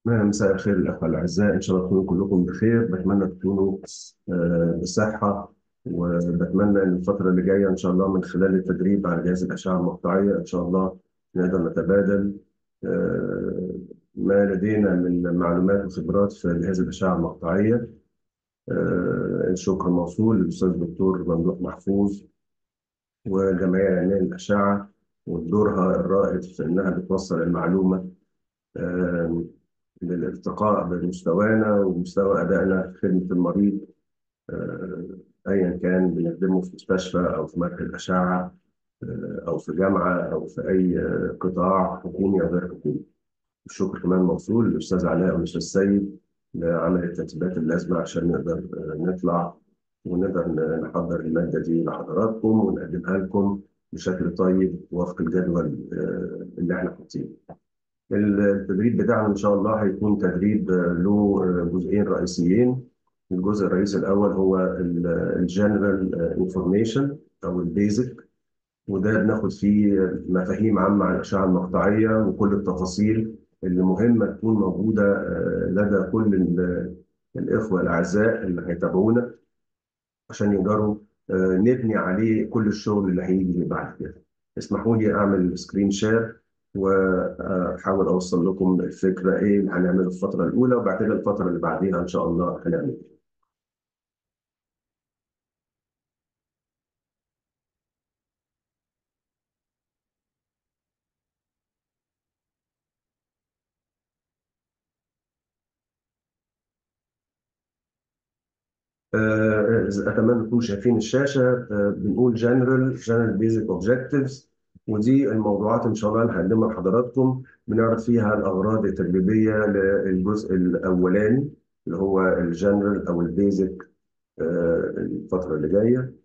مساء الخير الأخوة الأعزاء إن شاء الله تكونوا كلكم بخير بتمنى تكونوا آه، بصحة وبتمنى إن الفترة اللي جاية إن شاء الله من خلال التدريب على جهاز الأشعة المقطعية إن شاء الله نقدر نتبادل آه، ما لدينا من معلومات وخبرات في جهاز الأشعة المقطعية آه، الشكر موصول للأستاذ الدكتور ممدوح محفوظ والجمعية العلمية للأشعة ودورها الرائد في إنها بتوصل المعلومة آه، للارتقاء بمستوانا ومستوى أدائنا في خدمة المريض آه، أيا كان بنخدمه في مستشفى أو في مركز أشعة آه، أو في جامعة أو في أي آه، قطاع حكومي أو غير حكومي. الشكر كمان موصول للأستاذ علاء والأستاذ سيد لعمل الترتيبات اللازمة عشان نقدر آه، نطلع ونقدر ن- نحضر المادة دي لحضراتكم ونقدمها لكم بشكل طيب وفق الجدول آه، اللي احنا حاطينه. التدريب بتاعنا إن شاء الله هيكون تدريب آه، له آه، جزئين رئيسيين الجزء الرئيسي الأول هو الجنرال انفورميشن أو البيزك وده بناخد فيه مفاهيم عامة عن الأشعة المقطعية وكل التفاصيل اللي مهمة تكون موجودة آه، لدى كل ال- الإخوة الأعزاء اللي هيتابعونا عشان يقدروا آه، نبني عليه كل الشغل اللي هيجي بعد كده. اسمحوا لي أعمل سكرين شير وأحاول أوصل لكم الفكرة إيه اللي هنعمله في الفترة الأولى وبعد كده الفترة اللي بعديها إن شاء الله هنعمل إيه. آه، اتمنى تكونوا شايفين الشاشه آه، بنقول جنرال جنرال بيزك اوبجكتيفز ودي الموضوعات ان شاء الله اللي هنقدمها لحضراتكم بنعرض فيها الاغراض التدريبيه للجزء الاولاني اللي هو الجنرال او البيزك الفتره اللي جايه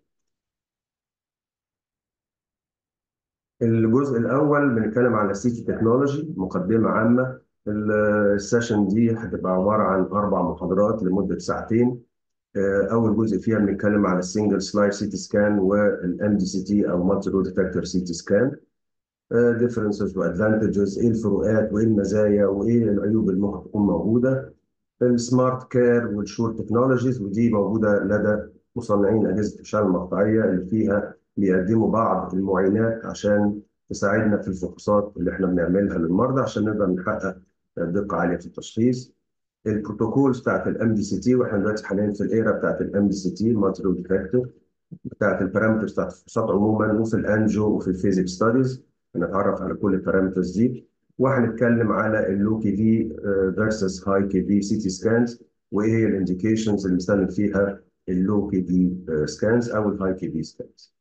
الجزء الاول بنتكلم على سيتي تكنولوجي مقدمه عامه السيشن دي هتبقى عباره عن اربع محاضرات لمده ساعتين اول جزء فيها بنتكلم على السنجل سلايد سي تي سكان والام دي سي تي او مالتي رو ديتكتور سي تي سكان ديفرنسز وادفانتجز ايه الفروقات وايه المزايا وايه العيوب اللي ممكن تكون موجوده السمارت كير والشور تكنولوجيز ودي موجوده لدى مصنعين اجهزه الاشعه المقطعيه اللي فيها بيقدموا بعض المعاينات عشان تساعدنا في الفحوصات اللي احنا بنعملها للمرضى عشان نقدر نحقق دقه عاليه في التشخيص البروتوكولز بتاعت الام دي سي تي واحنا دلوقتي حاليا في الايرا بتاعت الام دي سي تي المالتي ديتكتور بتاعت البارامترز بتاعت الفحوصات عموما وفي الانجو وفي الفيزيك ستاديز هنتعرف على كل البارامترز دي وهنتكلم على اللو كي في فيرسس هاي كي في سي تي سكانز وايه هي الانديكيشنز اللي بنستخدم فيها اللو كي في سكانز او الهاي كي في سكانز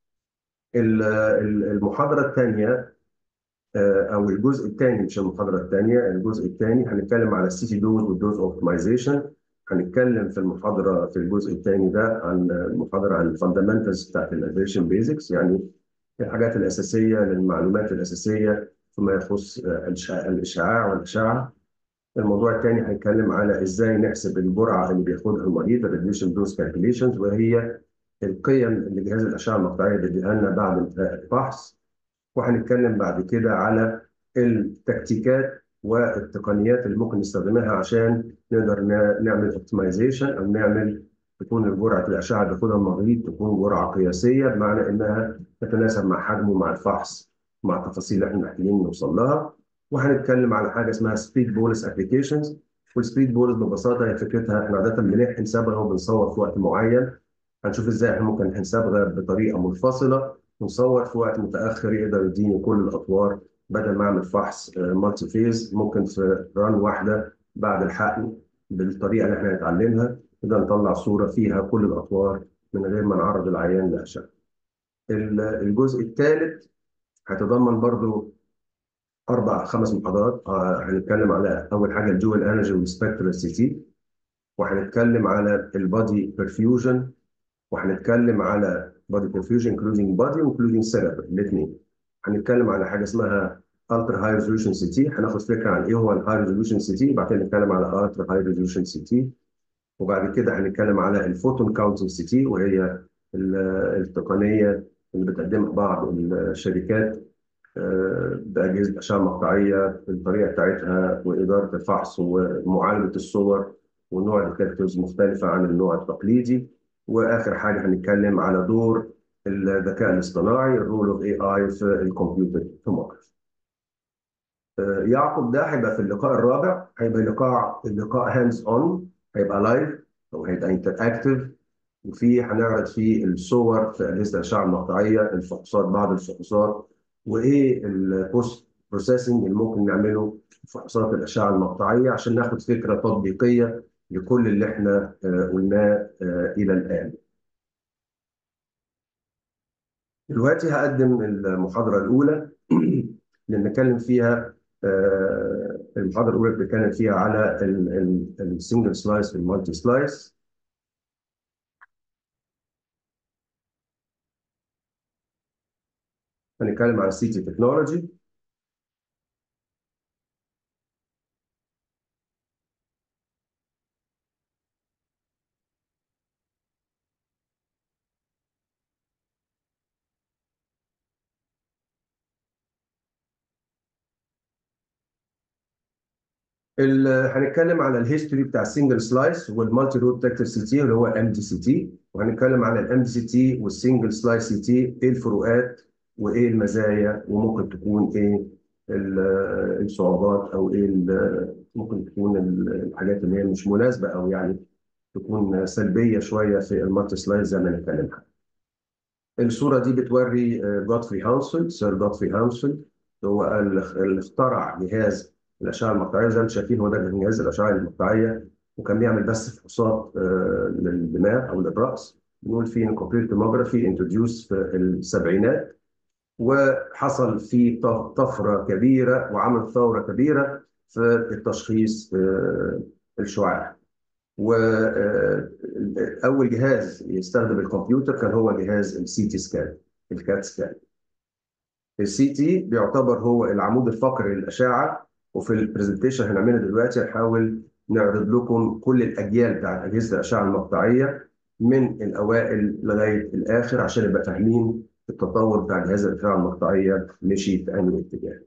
المحاضره الثانيه او الجزء الثاني مش المحاضره الثانيه الجزء الثاني هنتكلم على السي تي دوز والدوز اوبتمايزيشن هنتكلم في المحاضره في الجزء الثاني ده عن المحاضره عن الفاندامنتالز بتاعت الادريشن بيزكس يعني الحاجات الاساسيه للمعلومات الاساسيه فيما يخص الاشعاع والاشعه الموضوع الثاني هنتكلم على ازاي نحسب الجرعه اللي بياخدها المريض الريديوشن دوز كالكوليشنز وهي القيم اللي جهاز الاشعه المقطعيه بيديها لنا بعد انتهاء الفحص وهنتكلم بعد كده على التكتيكات والتقنيات اللي ممكن نستخدمها عشان نقدر نعمل اوبتمايزيشن او نعمل تكون جرعه الاشعه اللي بياخدها المريض تكون جرعه قياسيه بمعنى انها تتناسب مع حجمه مع الفحص مع التفاصيل اللي احنا محتاجين نوصل لها وهنتكلم على حاجه اسمها سبيد بولس ابلكيشنز والسبيد بولس ببساطه هي فكرتها احنا عاده بنحقن صبغه وبنصور في وقت معين هنشوف ازاي احنا ممكن نحقن صبغه بطريقه منفصله ونصور في وقت متاخر يقدر يديني كل الاطوار بدل ما اعمل فحص مالتي فيز ممكن في ران واحده بعد الحقن بالطريقه اللي احنا هنتعلمها نقدر نطلع صوره فيها كل الاطوار من غير ما نعرض العيان لاشعه. الجزء الثالث هيتضمن برضو اربع خمس محاضرات هنتكلم على اول حاجه الجوال انرجي والسبكترال سي تي وهنتكلم على البادي برفيوجن وهنتكلم على بادي برفيوجن انكلودينج بادي وانكلودينج سيربر الاثنين هنتكلم على حاجه اسمها الترا هاي ريزولوشن سي تي هناخد فكره عن ايه هو الهاي ريزولوشن سي تي وبعد كده نتكلم على الترا هاي ريزولوشن سي تي وبعد كده هنتكلم على الفوتون كاونتنج سي تي وهي التقنيه اللي بتقدمها بعض الشركات بأجهزة الأشعة المقطعية الطريقة بتاعتها وإدارة الفحص ومعالجة الصور ونوع الديتكتورز مختلفة عن النوع التقليدي وآخر حاجة هنتكلم على دور الذكاء الاصطناعي الرول اوف اي اي في الكمبيوتر توموجرافي. يعقوب ده هيبقى في اللقاء الرابع هيبقى لقاء اللقاء هاندز اون هيبقى لايف او هيبقى انتراكتيف وفيه هنعرض فيه الصور في اجهزه الاشعه المقطعيه الفحوصات بعض الفحوصات وايه البوست بروسيسنج اللي ممكن نعمله في فحوصات الاشعه المقطعيه عشان ناخد فكره تطبيقيه لكل اللي احنا قلناه الى الان. دلوقتي هقدم المحاضره الاولى اللي بنتكلم فيها المحاضره الاولى بنتكلم فيها على السنجل سلايس والمالتي سلايس هنتكلم على السي تي تكنولوجي هنتكلم على الهيستوري بتاع السنجل سلايس والمالتي رود ديتكتور سي تي اللي هو ام دي سي تي وهنتكلم على الام دي سي تي والسنجل سلايس سي تي ايه الفروقات وايه المزايا وممكن تكون ايه الصعوبات او ايه ممكن تكون الحاجات اللي هي مش مناسبه او يعني تكون سلبيه شويه في المالتي سلايس زي ما نتكلم عنها. الصوره دي بتوري جودفري هانسفيلد سير جودفري هانسفيلد هو اللي اخترع جهاز الاشعه المقطعيه زي ما انتم شايفين هو ده جهاز الاشعه المقطعيه وكان بيعمل بس فحوصات للدماغ او للراس بنقول فيه الكمبيوتر توموجرافي انتروديوس في السبعينات وحصل فيه طفره كبيره وعمل ثوره كبيره في التشخيص الشعاع واول جهاز يستخدم الكمبيوتر كان هو جهاز السي تي سكان الكات سكان السي تي بيعتبر هو العمود الفقري للاشعه وفي البرزنتيشن هنعملها دلوقتي هنحاول نعرض لكم كل الاجيال بتاعت اجهزه الاشعه المقطعيه من الاوائل لغايه الاخر عشان نبقى فاهمين التطور بتاع جهاز الاشعه المقطعيه مشي في انهي اتجاه.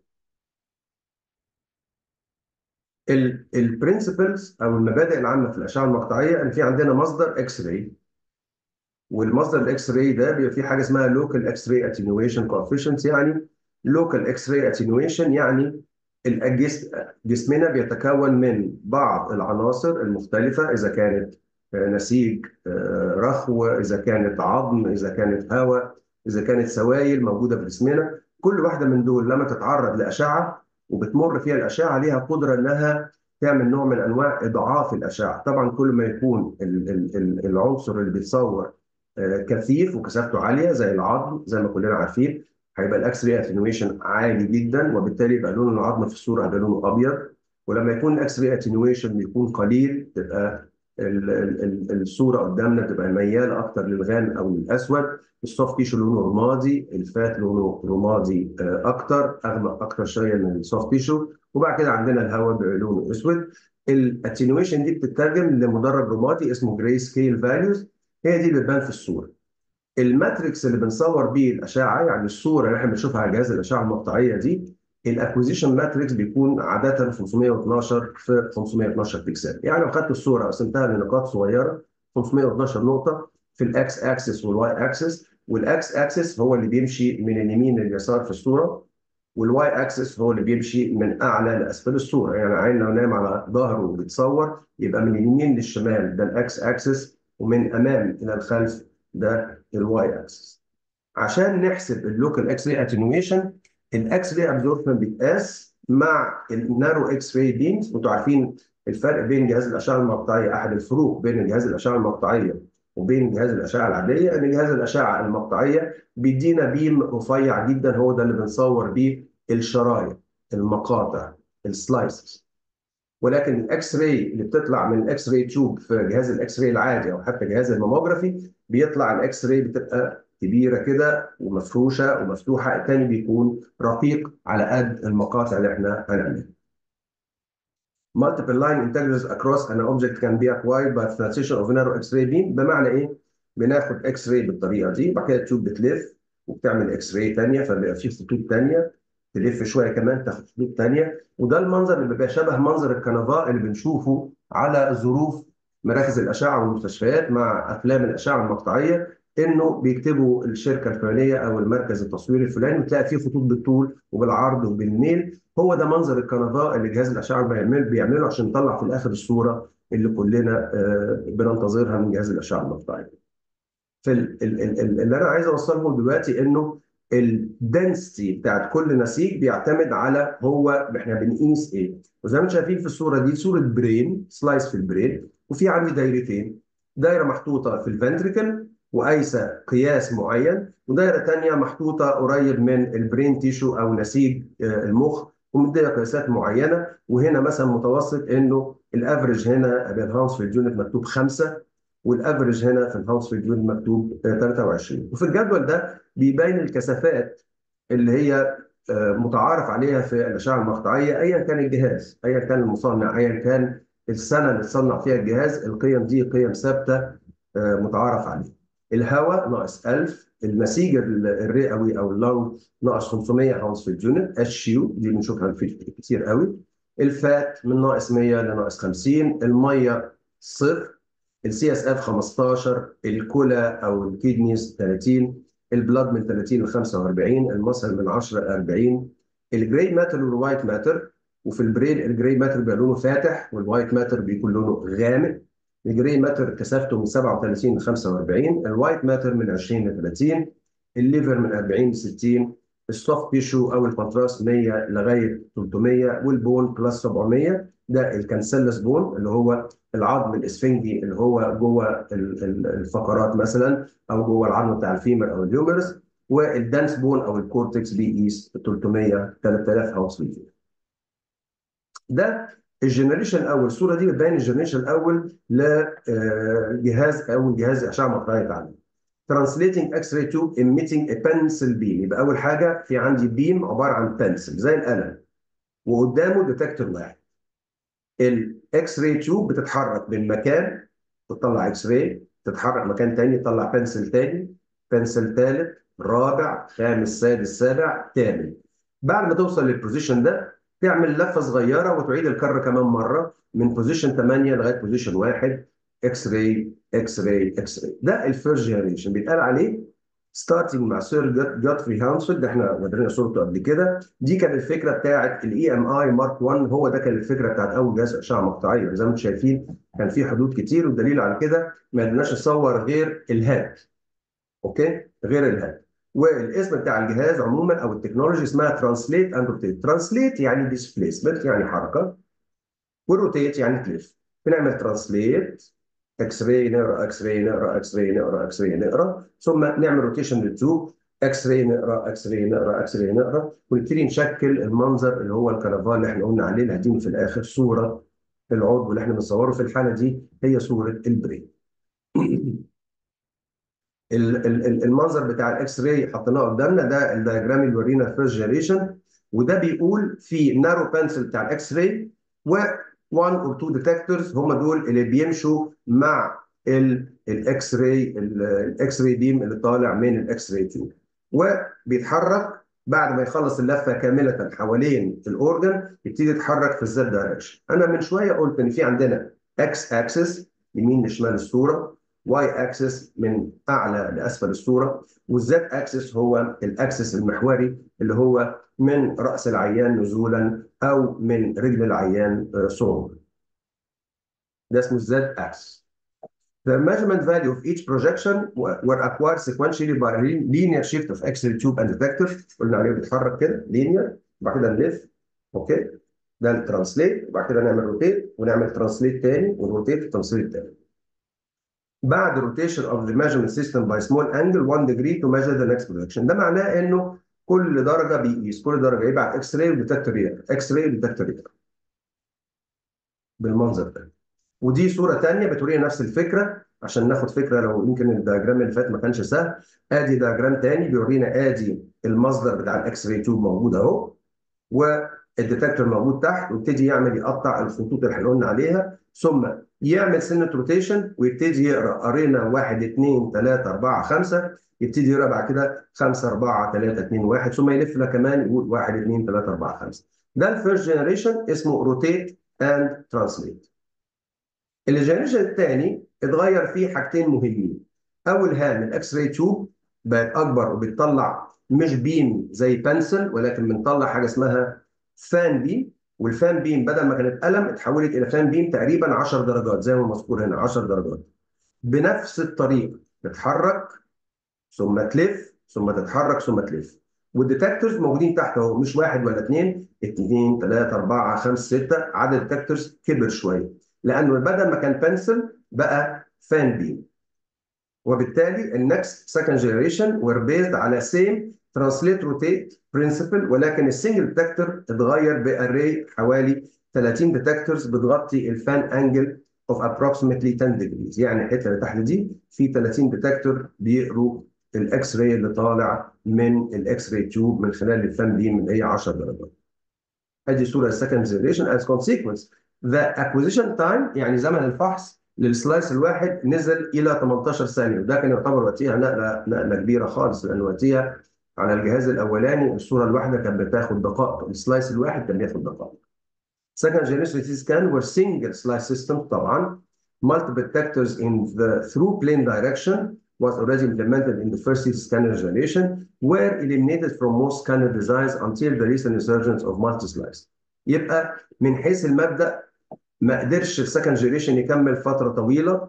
البرنسبلز او المبادئ العامه في الاشعه المقطعيه ان في عندنا مصدر اكس راي والمصدر الاكس راي ده بيبقى فيه حاجه اسمها لوكال اكس راي اتنيويشن كوفيشنت يعني لوكال اكس راي اتنيويشن يعني جسمنا بيتكون من بعض العناصر المختلفة إذا كانت نسيج رخو إذا كانت عظم إذا كانت هواء إذا كانت سوائل موجودة في جسمنا كل واحدة من دول لما تتعرض لأشعة وبتمر فيها الأشعة ليها قدرة إنها تعمل نوع من أنواع إضعاف الأشعة طبعا كل ما يكون العنصر اللي بيتصور كثيف وكثافته عالية زي العظم زي ما كلنا عارفين هيبقى الاكس راي اتنويشن عالي جدا وبالتالي يبقى لون العظم في الصوره هيبقى لونه ابيض ولما يكون الاكس راي اتنويشن بيكون قليل تبقى ال ال الصوره قدامنا تبقى مياله اكتر للغامق او للاسود السوفت تيشو لونه رمادي الفات لونه رمادي اكتر اغمق اكتر شويه من السوفت تيشو وبعد كده عندنا الهواء بيبقى لونه اسود الاتنويشن دي بتترجم لمدرج رمادي اسمه جراي سكيل فاليوز هي دي اللي بتبان في الصوره الماتريكس اللي بنصور بيه الاشعه يعني الصوره اللي احنا بنشوفها على جهاز الاشعه المقطعيه دي الاكوزيشن ماتريكس بيكون عاده 512 في 512 بكسل يعني لو خدت الصوره قسمتها لنقاط صغيره 512 نقطه في الاكس اكسس والواي اكسس والاكس اكسس هو اللي بيمشي من اليمين لليسار في الصوره والواي اكسس هو اللي بيمشي من اعلى لاسفل الصوره يعني عين لو نايم على ظهره وبيتصور يبقى من اليمين للشمال ده الاكس اكسس ومن امام الى الخلف ده الواي اكسس عشان نحسب اللوكال اكس راي اتنويشن الاكس راي ابزوربشن بيتقاس مع النارو اكس راي بيمز انتوا عارفين الفرق بين جهاز الاشعه المقطعيه احد الفروق بين جهاز الاشعه المقطعيه وبين جهاز الاشعه العاديه ان جهاز الاشعه المقطعيه بيدينا بيم رفيع جدا هو ده اللي بنصور بيه الشرايط المقاطع السلايسز ولكن الاكس راي اللي بتطلع من الاكس راي تيوب في جهاز الاكس راي العادي او حتى جهاز الماموجرافي بيطلع الاكس راي بتبقى كبيره كده ومفروشه ومفتوحه الثاني بيكون رقيق على قد المقاطع اللي احنا هنعملها. Multiple line integers across an object can be acquired by transition of narrow X-ray beam بمعنى ايه؟ بناخد اكس راي بالطريقه دي وبعد كده التيوب بتلف وبتعمل اكس راي ثانيه فبيبقى في خطوط ثانيه تلف شويه كمان تاخد خطوط ثانيه وده المنظر اللي بيبقى شبه منظر الكنفا اللي بنشوفه على ظروف مراكز الاشعه والمستشفيات مع افلام الاشعه المقطعيه انه بيكتبوا الشركه الفلانيه او المركز التصويري الفلاني وتلاقي فيه خطوط بالطول وبالعرض وبالميل هو ده منظر الكنفا اللي جهاز الاشعه بيعمل بيعمله عشان يطلع في الاخر الصوره اللي كلنا بننتظرها من جهاز الاشعه المقطعيه. فاللي انا عايز اوصله دلوقتي انه الدنسيتي بتاعت كل نسيج بيعتمد على هو احنا بنقيس ايه وزي ما انتم شايفين في الصوره دي صوره برين سلايس في البرين وفي عندي دايرتين دايره محطوطه في الفنتريكل وقايسه قياس معين ودايره ثانيه محطوطه قريب من البرين تيشو او نسيج المخ ومديه قياسات معينه وهنا مثلا متوسط انه الافرج هنا بالهاوس في اليونت مكتوب خمسه والافرج هنا في الهاوس في اليونت مكتوب 23 وفي الجدول ده بيبين الكثافات اللي هي متعارف عليها في الاشعه المقطعيه ايا كان الجهاز ايا كان المصنع ايا كان السنه اللي اتصنع فيها الجهاز القيم دي قيم ثابته متعارف عليها الهواء ناقص 1000 النسيج الرئوي او اللنج ناقص 500 هاوس في اليونت اتش يو دي بنشوفها في كتير قوي الفات من ناقص 100 لناقص 50 الميه صفر السي اس اف 15 الكولا او الكيدنيز 30 البلاد من 30 ل 45 المصل من 10 ل 40 الجراي ماتر والوايت ماتر وفي البرين الجراي ماتر بيبقى لونه فاتح والوايت ماتر بيكون لونه غامق الجراي ماتر كثافته من 37 ل 45 الوايت ماتر من 20 ل 30 الليفر من 40 ل 60 السوفت تيشو او الكونتراست 100 لغايه 300 والبون بلس 700 ده الكانسيلس بون اللي هو العظم الاسفنجي اللي هو جوه الفقرات مثلا او جوه العظم بتاع الفيمر او الهيومرس والدانس بون او الكورتكس بيقيس 300 3000 هاوس بيت ده الجنريشن الاول الصوره دي بتبين الجنريشن الاول لجهاز او جهاز اشعه مقطعيه تعلم translating X-ray tube emitting a pencil beam يبقى اول حاجه في عندي بيم عباره عن بنسل زي القلم وقدامه ديتكتور واحد الاكس راي تيوب بتتحرك من مكان تطلع اكس راي تتحرك مكان تاني تطلع بنسل تاني بنسل ثالث رابع خامس سادس سابع ثامن بعد ما توصل للبوزيشن ده تعمل لفه صغيره وتعيد الكره كمان مره من بوزيشن 8 لغايه بوزيشن 1 اكس راي اكس راي اكس راي ده الفيرست جنريشن بيتقال عليه ستارتنج مع سير جاتفري هاونسفيلد ده احنا ورينا صورته قبل كده دي كانت الفكره بتاعت الاي ام اي مارك 1 هو ده كان الفكره بتاعت اول جهاز اشعه مقطعيه زي ما انتم شايفين كان في حدود كتير والدليل على كده ما قدرناش نصور غير الهاد اوكي غير الهاد والاسم بتاع الجهاز عموما او التكنولوجي اسمها ترانسليت اند روتيت ترانسليت يعني ديسبيسمنت يعني حركه وروتيت يعني تلف بنعمل ترانسليت اكس راي نقرا اكس راي نقرا اكس راي نقرا اكس راي نقرا ثم نعمل روتيشن للتوب اكس راي نقرا اكس راي نقرا اكس راي نقرا ونبتدي نشكل المنظر اللي هو الكرفان اللي احنا قلنا عليه اللي هتيجي في الاخر صوره العضو اللي احنا بنصوره في الحاله دي هي صوره البرين. المنظر بتاع الاكس راي حطيناه قدامنا ده الدياجرام اللي بيورينا فيرست جنريشن وده بيقول في نارو بنسل بتاع الاكس راي و 1 اور 2 ديتكتورز هم دول اللي بيمشوا مع الاكس راي الاكس راي بيم اللي طالع من الاكس راي تيوب وبيتحرك بعد ما يخلص اللفه كامله حوالين الاورجن يبتدي يتحرك في الزد دايركشن انا من شويه قلت ان في عندنا اكس اكسس يمين لشمال الصوره واي اكسس من اعلى لاسفل الصوره والزد اكسس هو الاكسس المحوري اللي هو من راس العيان نزولا او من رجل العيان صعودا. ده اسمه الزد اكسس. The measurement value of each projection were acquired sequentially by linear shift of X-ray tube and detector قلنا عليه بيتحرك كده linear وبعد كده نلف اوكي ده الترانسليت وبعد كده نعمل روتيت ونعمل ترانسليت تاني ونروتيت ترانسليت تاني. بعد rotation of the measurement system by small angle 1 degree to measure the next projection ده معناه انه كل درجه بيقيس كل درجه يبعت اكس راي وديتكتور يقرا اكس راي وديتكتور يقرا بالمنظر ده ودي صوره ثانيه بتورينا نفس الفكره عشان ناخد فكره لو يمكن الدياجرام اللي فات ما كانش سهل ادي دياجرام ثاني بيورينا ادي المصدر بتاع الاكس راي تيوب موجود اهو الديتكتور موجود تحت ويبتدي يعمل يقطع الخطوط اللي احنا قلنا عليها ثم يعمل سنه روتيشن ويبتدي يقرا قرينا 1 2 3 4 5 يبتدي يقرا بعد كده 5 4 3 2 1 ثم يلف لك كمان يقول 1 2 3 4 5 ده الفيرست جنريشن اسمه روتيت اند ترانسليت الجنريشن الثاني اتغير فيه حاجتين مهمين اول هام الاكس راي تيوب بقت اكبر وبتطلع مش بيم زي بنسل ولكن بنطلع حاجه اسمها فان بيم والفان بيم بدل ما كانت قلم اتحولت الى فان بيم تقريبا 10 درجات زي ما مذكور هنا 10 درجات بنفس الطريقه تتحرك ثم تلف ثم تتحرك ثم تلف والديتكتورز موجودين تحت اهو مش واحد ولا اثنين اثنين ثلاثة أربعة خمسة ستة عدد الديتكتورز كبر شوية لأنه بدل ما كان بنسل بقى فان بيم وبالتالي النكست سكند جنريشن وير بيزد على سيم ترانسليت روتيت برنسبل ولكن السنجل ديتكتور اتغير باري حوالي 30 ديتكتورز بتغطي الفان انجل اوف approximately 10 degrees يعني الحته اللي تحت دي في 30 ديتكتور بيقروا الاكس راي اللي طالع من الاكس راي تيوب من خلال الفان بيم اللي هي 10 درجات. ادي صوره السكند جنريشن از كونسيكونس ذا اكوزيشن تايم يعني زمن الفحص للسلايس الواحد نزل الى 18 ثانيه وده كان يعتبر وقتها نقله نقله كبيره خالص لان وقتها على الجهاز الاولاني الصوره الواحده كانت بتاخد دقائق السلايس الواحد كان بياخد دقائق. Second generation CT scan were single slice system طبعا multiple detectors in the through plane direction was already implemented in the first CT scanner generation were eliminated from most scanner designs until the recent resurgence of multi-slice. يبقى من حيث المبدأ ما قدرش السكند جنريشن يكمل فترة طويلة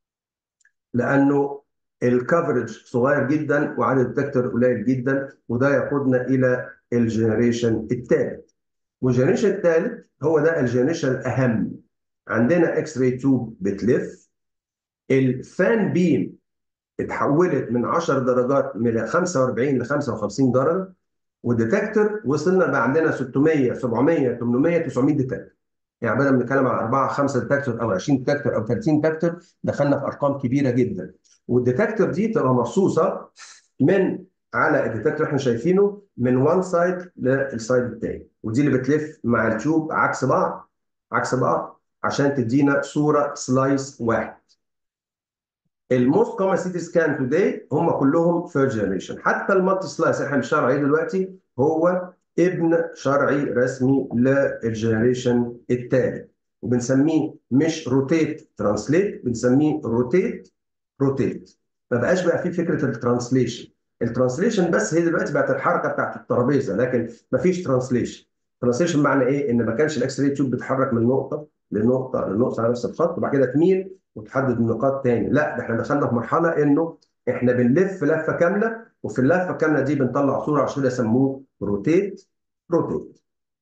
لأنه الكفرج صغير جدا وعدد الديتكتور قليل جدا وده يقودنا إلى الجنريشن الثالث. والجنريشن الثالث هو ده الجنريشن الأهم. عندنا اكس راي تيوب بتلف الفان بيم اتحولت من 10 درجات من 45 ل 55 درجه والديتكتور وصلنا بقى عندنا 600 700 800 900 ديتكتور يعني بدل ما نتكلم على 4 5 ديتكتور او 20 ديتكتور او 30 ديتكتور دخلنا في ارقام كبيره جدا والديتكتور دي تبقى مخصوصه من على الديتكتور احنا شايفينه من وان سايد للسايد الثاني ودي اللي بتلف مع التيوب عكس بعض عكس بعض عشان تدينا صوره سلايس واحد الموست كومن سيتي سكان توداي هم كلهم ثيرد جنريشن حتى المالتي سلايس احنا بنشتغل عليه دلوقتي هو ابن شرعي رسمي للجنريشن الثالث وبنسميه مش روتيت ترانسليت بنسميه روتيت روتيت ما بقاش بقى في فكره الترانسليشن الترانسليشن بس هي دلوقتي بقت الحركه بتاعت الترابيزه لكن ما فيش ترانسليشن ترانسليشن معنى ايه ان ما كانش الاكس راي تيوب بتتحرك من نقطه لنقطه لنقطه على نفس الخط وبعد كده تميل وتحدد النقاط تاني لا ده احنا دخلنا في مرحله انه احنا بنلف لفه كامله وفي اللفه الكامله دي بنطلع صوره عشان كده يسموه روتيت روتيت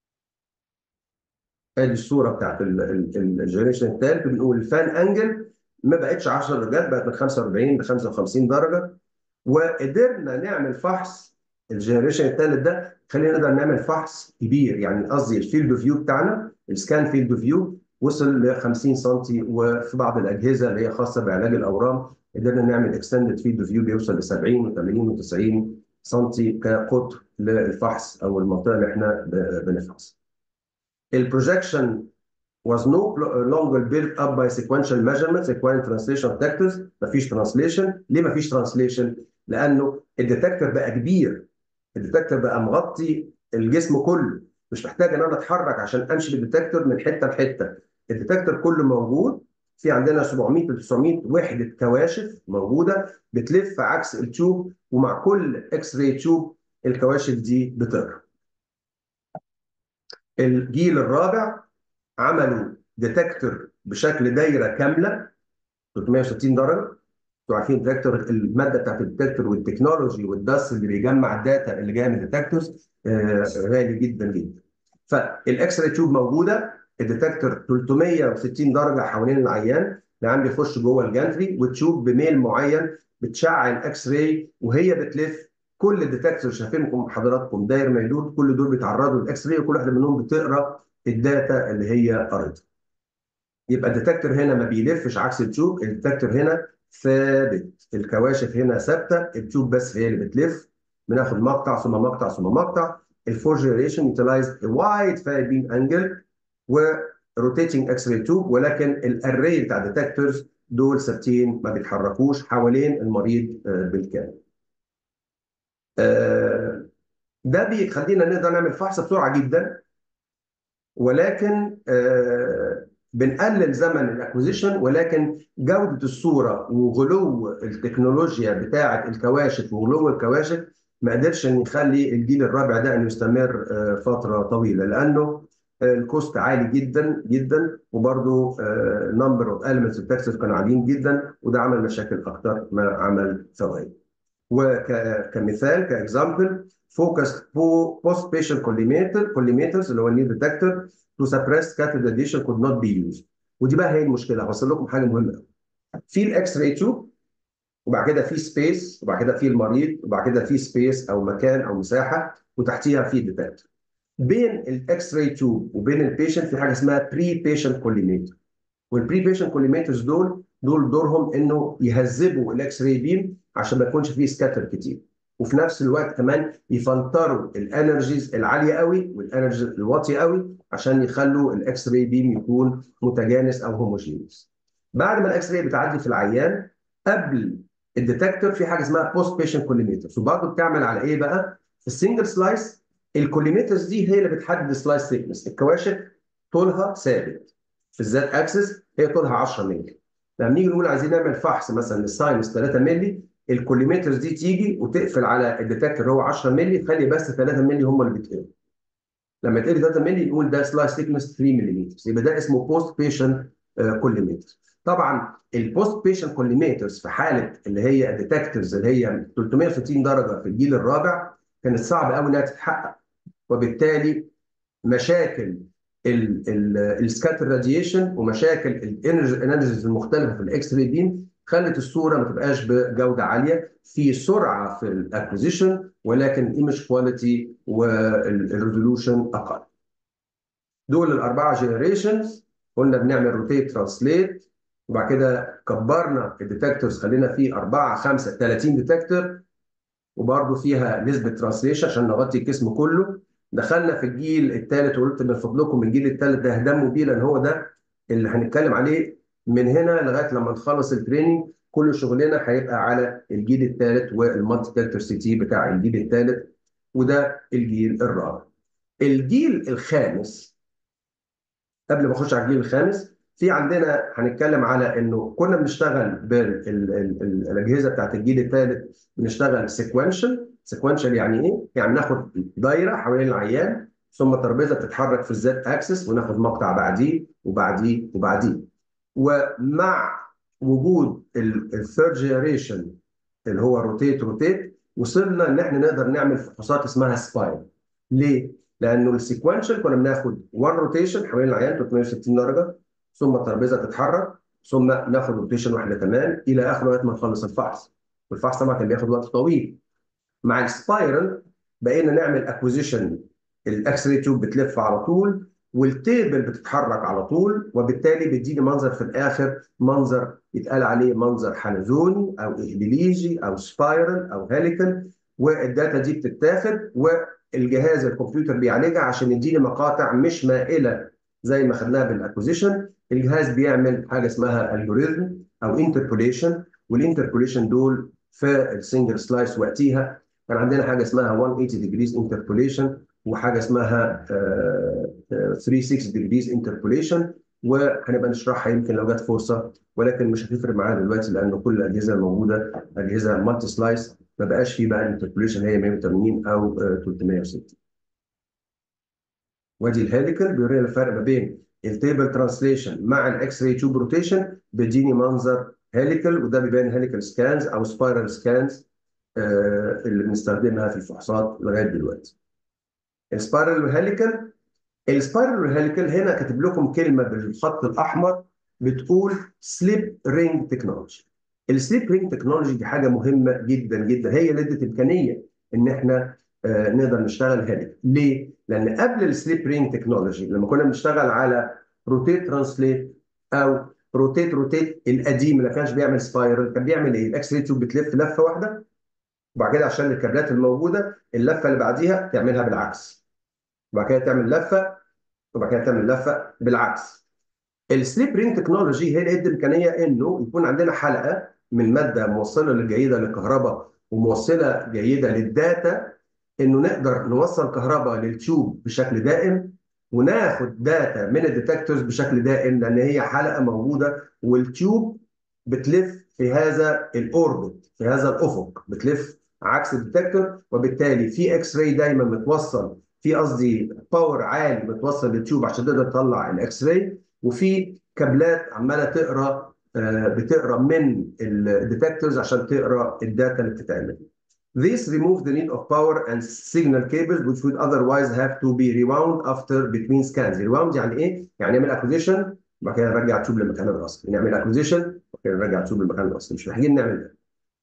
ادي الصوره بتاعت الجنريشن الثالث بنقول الفان انجل ما بقتش 10 درجات بقت من 45 ل 55 درجه وقدرنا نعمل فحص الجنريشن الثالث ده خلينا نقدر نعمل فحص كبير يعني قصدي الفيلد اوف فيو بتاعنا السكان فيلد اوف فيو وصل ل 50 سم وفي بعض الاجهزه اللي هي خاصه بعلاج الاورام قدرنا نعمل اكستندد فيلد فيو بيوصل ل 70 و80 و90 سم كقطر للفحص او المنطقه اللي احنا بنفحص. البروجكشن was no longer built up by sequential measurements requiring translation of detectors مفيش ترانسليشن ليه مفيش ترانسليشن؟ لانه الديتكتور بقى كبير الديتكتور بقى مغطي الجسم كله مش محتاج ان انا اتحرك عشان امشي بالديتكتور من حته لحته الديتكتور كله موجود في عندنا 700 ل 900 وحده كواشف موجوده بتلف عكس التيوب ومع كل اكس راي تيوب الكواشف دي بتقرا. الجيل الرابع عملوا ديتكتور بشكل دايره كامله 360 درجه انتوا عارفين الديتكتور الماده بتاعت الديتكتور والتكنولوجي والدس اللي بيجمع الداتا اللي جايه من الديتكتورز آه غالي جدا جدا. فالاكس راي تيوب موجوده الديتكتور 360 درجه حوالين العيان العيان بيخش جوه الجانتري وتشوف بميل معين بتشعل اكس راي وهي بتلف كل الديتكتور شايفينكم حضراتكم داير ما يدور كل دول بيتعرضوا للاكس راي وكل واحده منهم بتقرا الداتا اللي هي قريتها. يبقى الديتكتور هنا ما بيلفش عكس التيوب الديتكتور هنا ثابت الكواشف هنا ثابته التيوب بس هي اللي بتلف بناخد مقطع ثم مقطع ثم مقطع الفور جنريشن utilize a wide fire beam angle و rotating x-ray tube ولكن الاري بتاع الديتكتورز دول ثابتين ما بيتحركوش حوالين المريض بالكامل. ده بيخلينا نقدر نعمل فحص بسرعه جدا ولكن بنقلل زمن الاكوزيشن ولكن جوده الصوره وغلو التكنولوجيا بتاعه الكواشف وغلو الكواشف ما قدرش ان يخلي الجيل الرابع ده ان يستمر فتره طويله لانه الكوست عالي جدا جدا وبرضه نمبر اوف المنتس التكسس كانوا عاليين جدا وده عمل مشاكل اكتر ما عمل فوائد. وكمثال كاكزامبل فوكس بوست بيشنت كوليميتر كوليميترز اللي هو النير ديتكتور تو سبريس كاتيد راديشن كود نوت بي يوز ودي بقى هي المشكله هوصل لكم حاجه مهمه في الاكس راي تيوب وبعد كده في سبيس وبعد كده في المريض وبعد كده في سبيس او مكان او مساحه وتحتيها في ديتكتور بين الاكس راي تيوب وبين البيشنت في حاجه اسمها بري بيشنت كوليميتر والبري بيشنت كوليميترز دول دول دورهم انه يهذبوا الاكس راي بيم عشان ما يكونش فيه سكاتر كتير وفي نفس الوقت كمان يفلتروا الانرجيز العاليه قوي والانرجيز الواطيه قوي عشان يخلوا الاكس راي بيم يكون متجانس او هوموجينيوس بعد ما الاكس راي بتعدي في العيان قبل الديتكتور في حاجه اسمها بوست بيشنت كوليميترز وبرضه بتعمل على ايه بقى؟ السنجل سلايس الكوليميترز دي هي اللي بتحدد السلايس ثيكنس الكواشف طولها ثابت في الزاد اكسس هي طولها 10 مللي لما نيجي نقول عايزين نعمل فحص مثلا للساينس 3 مللي الكوليمترز دي تيجي وتقفل على الديتكتور هو 10 مللي تخلي بس 3 مللي هم اللي بيتقلوا لما يتقل 3 مللي نقول ده سلايس ثيكنس 3 ملم يبقى ده اسمه بوست بيشنت كوليمتر طبعا البوست بيشنت كوليمترز في حاله اللي هي الديتكتورز اللي هي 360 درجه في الجيل الرابع كانت صعب قوي انها تتحقق وبالتالي مشاكل السكاتر راديشن ومشاكل الانرجيز المختلفه في الاكس راي بيم خلت الصوره ما تبقاش بجوده عاليه في سرعه في الاكوزيشن ولكن الايمج كواليتي والريزولوشن اقل. دول الاربعه جنريشنز قلنا بنعمل روتيت ترانسليت وبعد كده كبرنا الديتكتورز خلينا فيه 4 5 30 ديتكتور وبرده فيها نسبه ترانسليشن عشان نغطي الجسم كله دخلنا في الجيل الثالث وقلت من فضلكم الجيل الثالث ده اهتموا بيه لان هو ده اللي هنتكلم عليه من هنا لغايه لما نخلص التريننج كل شغلنا هيبقى على الجيل الثالث والمالتي ديتكتور سي تي بتاع الجيل الثالث وده الجيل الرابع. الجيل الخامس قبل ما اخش على الجيل الخامس في عندنا هنتكلم على انه كنا بنشتغل بالاجهزه بتاعت الجيل الثالث بنشتغل سيكونشال سيكونشال يعني ايه؟ يعني ناخد دايره حوالين العيان ثم ترابيزه بتتحرك في الزد اكسس وناخد مقطع بعديه وبعديه وبعديه ومع وجود الثيرد جنريشن اللي هو روتيت روتيت وصلنا ان احنا نقدر نعمل فحوصات اسمها سباين ليه؟ لانه السيكونشال كنا بناخد 1 روتيشن حوالين العيان 360 درجه ثم الترابيزه تتحرك ثم ناخد روتيشن واحده كمان الى اخر لغايه ما نخلص الفحص والفحص طبعا كان بياخد وقت طويل مع السبايرال بقينا نعمل اكوزيشن الاكس راي تيوب بتلف على طول والتيبل بتتحرك على طول وبالتالي بيديني منظر في الاخر منظر يتقال عليه منظر حلزوني او اهبليجي او سبايرال او هيليكال والداتا دي بتتاخد والجهاز الكمبيوتر بيعالجها عشان يديني مقاطع مش مائله زي ما خدناها بالاكوزيشن الجهاز بيعمل حاجه اسمها الجوريزم او انتربوليشن والانتربوليشن دول في السنجل سلايس وقتها كان عندنا حاجه اسمها 180 ديجريز انتربوليشن وحاجه اسمها 360 ديجريز انتربوليشن وهنبقى نشرحها يمكن لو جت فرصه ولكن مش هتفرق معانا دلوقتي لان كل الاجهزه الموجوده اجهزه مالتي سلايس ما بقاش فيه بقى الانتربوليشن هي 180 او 360 وادي الهيليكال بيورينا الفرق ما بين التيبل ترانسليشن مع الاكس راي تيوب روتيشن بيديني منظر هيليكال وده بيبان هيليكال سكانز او سبايرال سكانز آه اللي بنستخدمها في الفحوصات لغايه دلوقتي. السبايرال والهيليكال السبايرال والهيليكال هنا كاتب لكم كلمه بالخط الاحمر بتقول سليب رينج تكنولوجي. السليب رينج تكنولوجي دي حاجه مهمه جدا جدا هي اللي ادت امكانيه ان احنا آه نقدر نشتغل هيليكال. ليه؟ لان قبل السليب رينج تكنولوجي لما كنا بنشتغل على روتيت ترانسليت او روتيت روتيت القديم اللي ما كانش بيعمل سبايرال كان بيعمل ايه؟ الاكس راي تيوب بتلف لفه واحده وبعد كده عشان الكابلات الموجوده اللفه اللي بعديها تعملها بالعكس وبعد كده تعمل لفه وبعد كده تعمل لفه بالعكس السليب رينج تكنولوجي هي اللي ادت امكانيه انه يكون عندنا حلقه من ماده موصله جيده للكهرباء وموصله جيده للداتا انه نقدر نوصل كهرباء للتيوب بشكل دائم وناخد داتا من الديتكتورز بشكل دائم لان هي حلقه موجوده والتيوب بتلف في هذا الاوربت في هذا الافق بتلف عكس الديتكتور وبالتالي في اكس راي دايما متوصل في قصدي باور عالي متوصل للتيوب عشان تقدر تطلع الاكس راي وفي كابلات عماله تقرا بتقرا من الديتكتورز عشان تقرا الداتا اللي بتتعمل. This removes the need of power and signal cables which would otherwise have to be rewound after between scans. rewound يعني ايه؟ يعني نعمل acquisition وبعد كده نرجع التوب لمكانه الاصلي، نعمل acquisition وبعد كده نرجع التوب لمكانه الاصلي، مش محتاجين نعمل ده.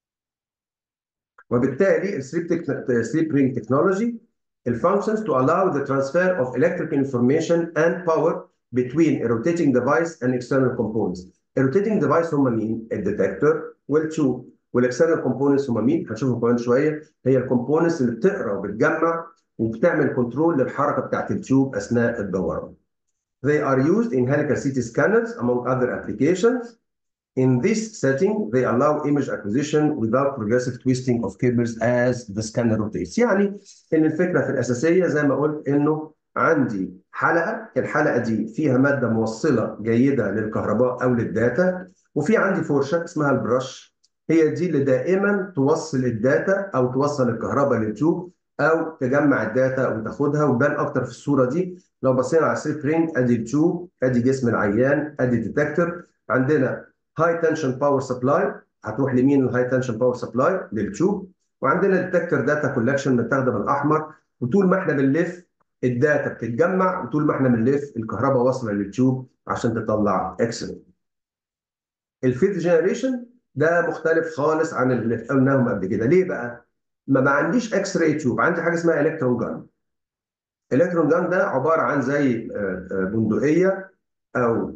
وبالتالي السليب رينج تكنولوجي الفانكشنز to allow the transfer of electrical information and power between a rotating device and external components. الروتيتنج ديفايس هم مين؟ الديتكتور والتيوب والاكسترنال كومبوننتس هم مين؟ هنشوفهم كمان شويه هي الكومبوننتس اللي بتقرا وبتجمع وبتعمل كنترول للحركه بتاعت التيوب اثناء الدوران. They are used in helical CT scanners among other applications. In this setting, they allow image acquisition without progressive twisting of cables as the scanner rotates. يعني ان الفكره في الاساسيه زي ما قلت انه عندي حلقه الحلقه دي فيها ماده موصله جيده للكهرباء او للداتا وفي عندي فرشه اسمها البرش هي دي اللي دائما توصل الداتا او توصل الكهرباء للتيوب او تجمع الداتا وتاخدها ويبان اكتر في الصوره دي لو بصينا على السليب رينج ادي التيوب ادي جسم العيان ادي الديتكتور عندنا هاي تنشن باور سبلاي هتروح لمين الهاي تنشن باور سبلاي للتيوب وعندنا ديتكتور داتا كولكشن متاخده بالاحمر وطول ما احنا بنلف الداتا بتتجمع وطول ما احنا بنلف الكهرباء واصله للتيوب عشان تطلع اكس راي. الفيفث جنريشن ده مختلف خالص عن اللي قلناهم قبل كده، ليه بقى؟ ما ما عنديش اكس راي تيوب، عندي حاجه اسمها الكترون جان. الكترون جان ده عباره عن زي بندقيه او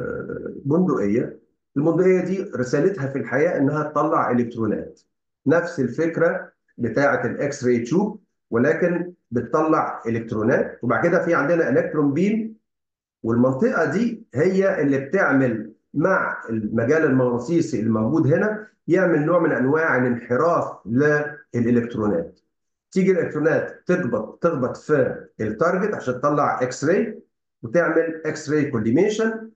بندقيه، البندقيه دي رسالتها في الحياه انها تطلع الكترونات. نفس الفكره بتاعه الاكس راي تيوب ولكن بتطلع الكترونات وبعد كده في عندنا الكترون بيم والمنطقه دي هي اللي بتعمل مع المجال المغناطيسي الموجود هنا يعمل نوع من انواع الانحراف للالكترونات تيجي الالكترونات تخبط تخبط في التارجت عشان تطلع اكس راي وتعمل اكس راي كوليميشن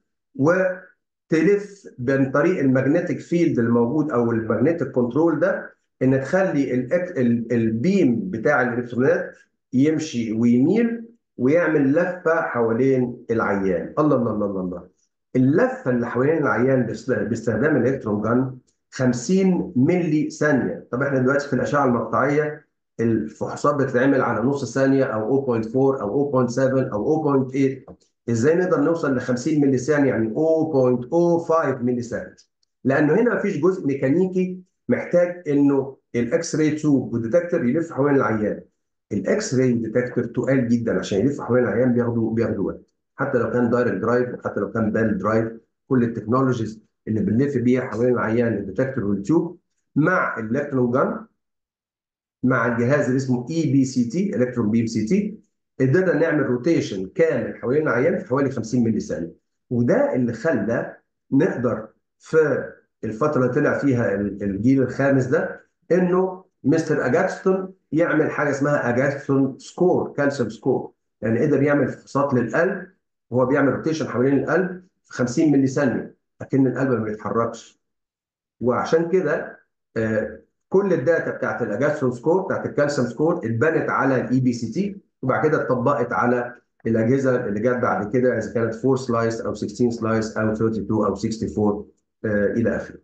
وتلف من طريق المagnetic فيلد الموجود او المagnetic كنترول ده ان تخلي البيم بتاع الالكترونات يمشي ويميل ويعمل لفه حوالين العيان الله الله الله الله اللفه اللي حوالين العيان باستخدام الالكترون جان 50 ملي ثانيه طب احنا دلوقتي في الاشعه المقطعيه الفحوصات بتتعمل على نص ثانيه او 0.4 او 0.7 او 0.8 ازاي نقدر نوصل ل 50 ملي ثانيه يعني 0.05 ملي ثانيه لانه هنا مفيش جزء ميكانيكي محتاج انه الاكس راي تيوب والديتكتور يلف حوالين العيان الاكس راي ديتكتور تقال جدا عشان يلف حوالين العيان بياخدوا بياخدوا وقت حتى لو كان دايركت درايف وحتى لو كان بال درايف كل التكنولوجيز اللي بنلف بيها حوالين العيان الديتكتور والتيوب مع الالكترون جان مع الجهاز اللي اسمه اي بي سي تي الكترون بيم سي تي قدرنا نعمل روتيشن كامل حوالين العيان في حوالي 50 ملي ثانيه وده اللي خلى نقدر في الفتره اللي طلع فيها الجيل الخامس ده انه مستر اجاكستون يعمل حاجه اسمها اجاكستون سكور كالسيوم سكور يعني قدر يعمل فحوصات للقلب وهو بيعمل روتيشن حوالين القلب في 50 ملي ثانيه لكن القلب ما بيتحركش وعشان كده آه كل الداتا بتاعت الاجاكستون سكور بتاعت الكالسيوم سكور اتبنت على الاي بي سي تي وبعد كده اتطبقت على الاجهزه اللي جت بعد كده اذا كانت 4 سلايس او 16 سلايس او 32 او 64 آه الى اخره.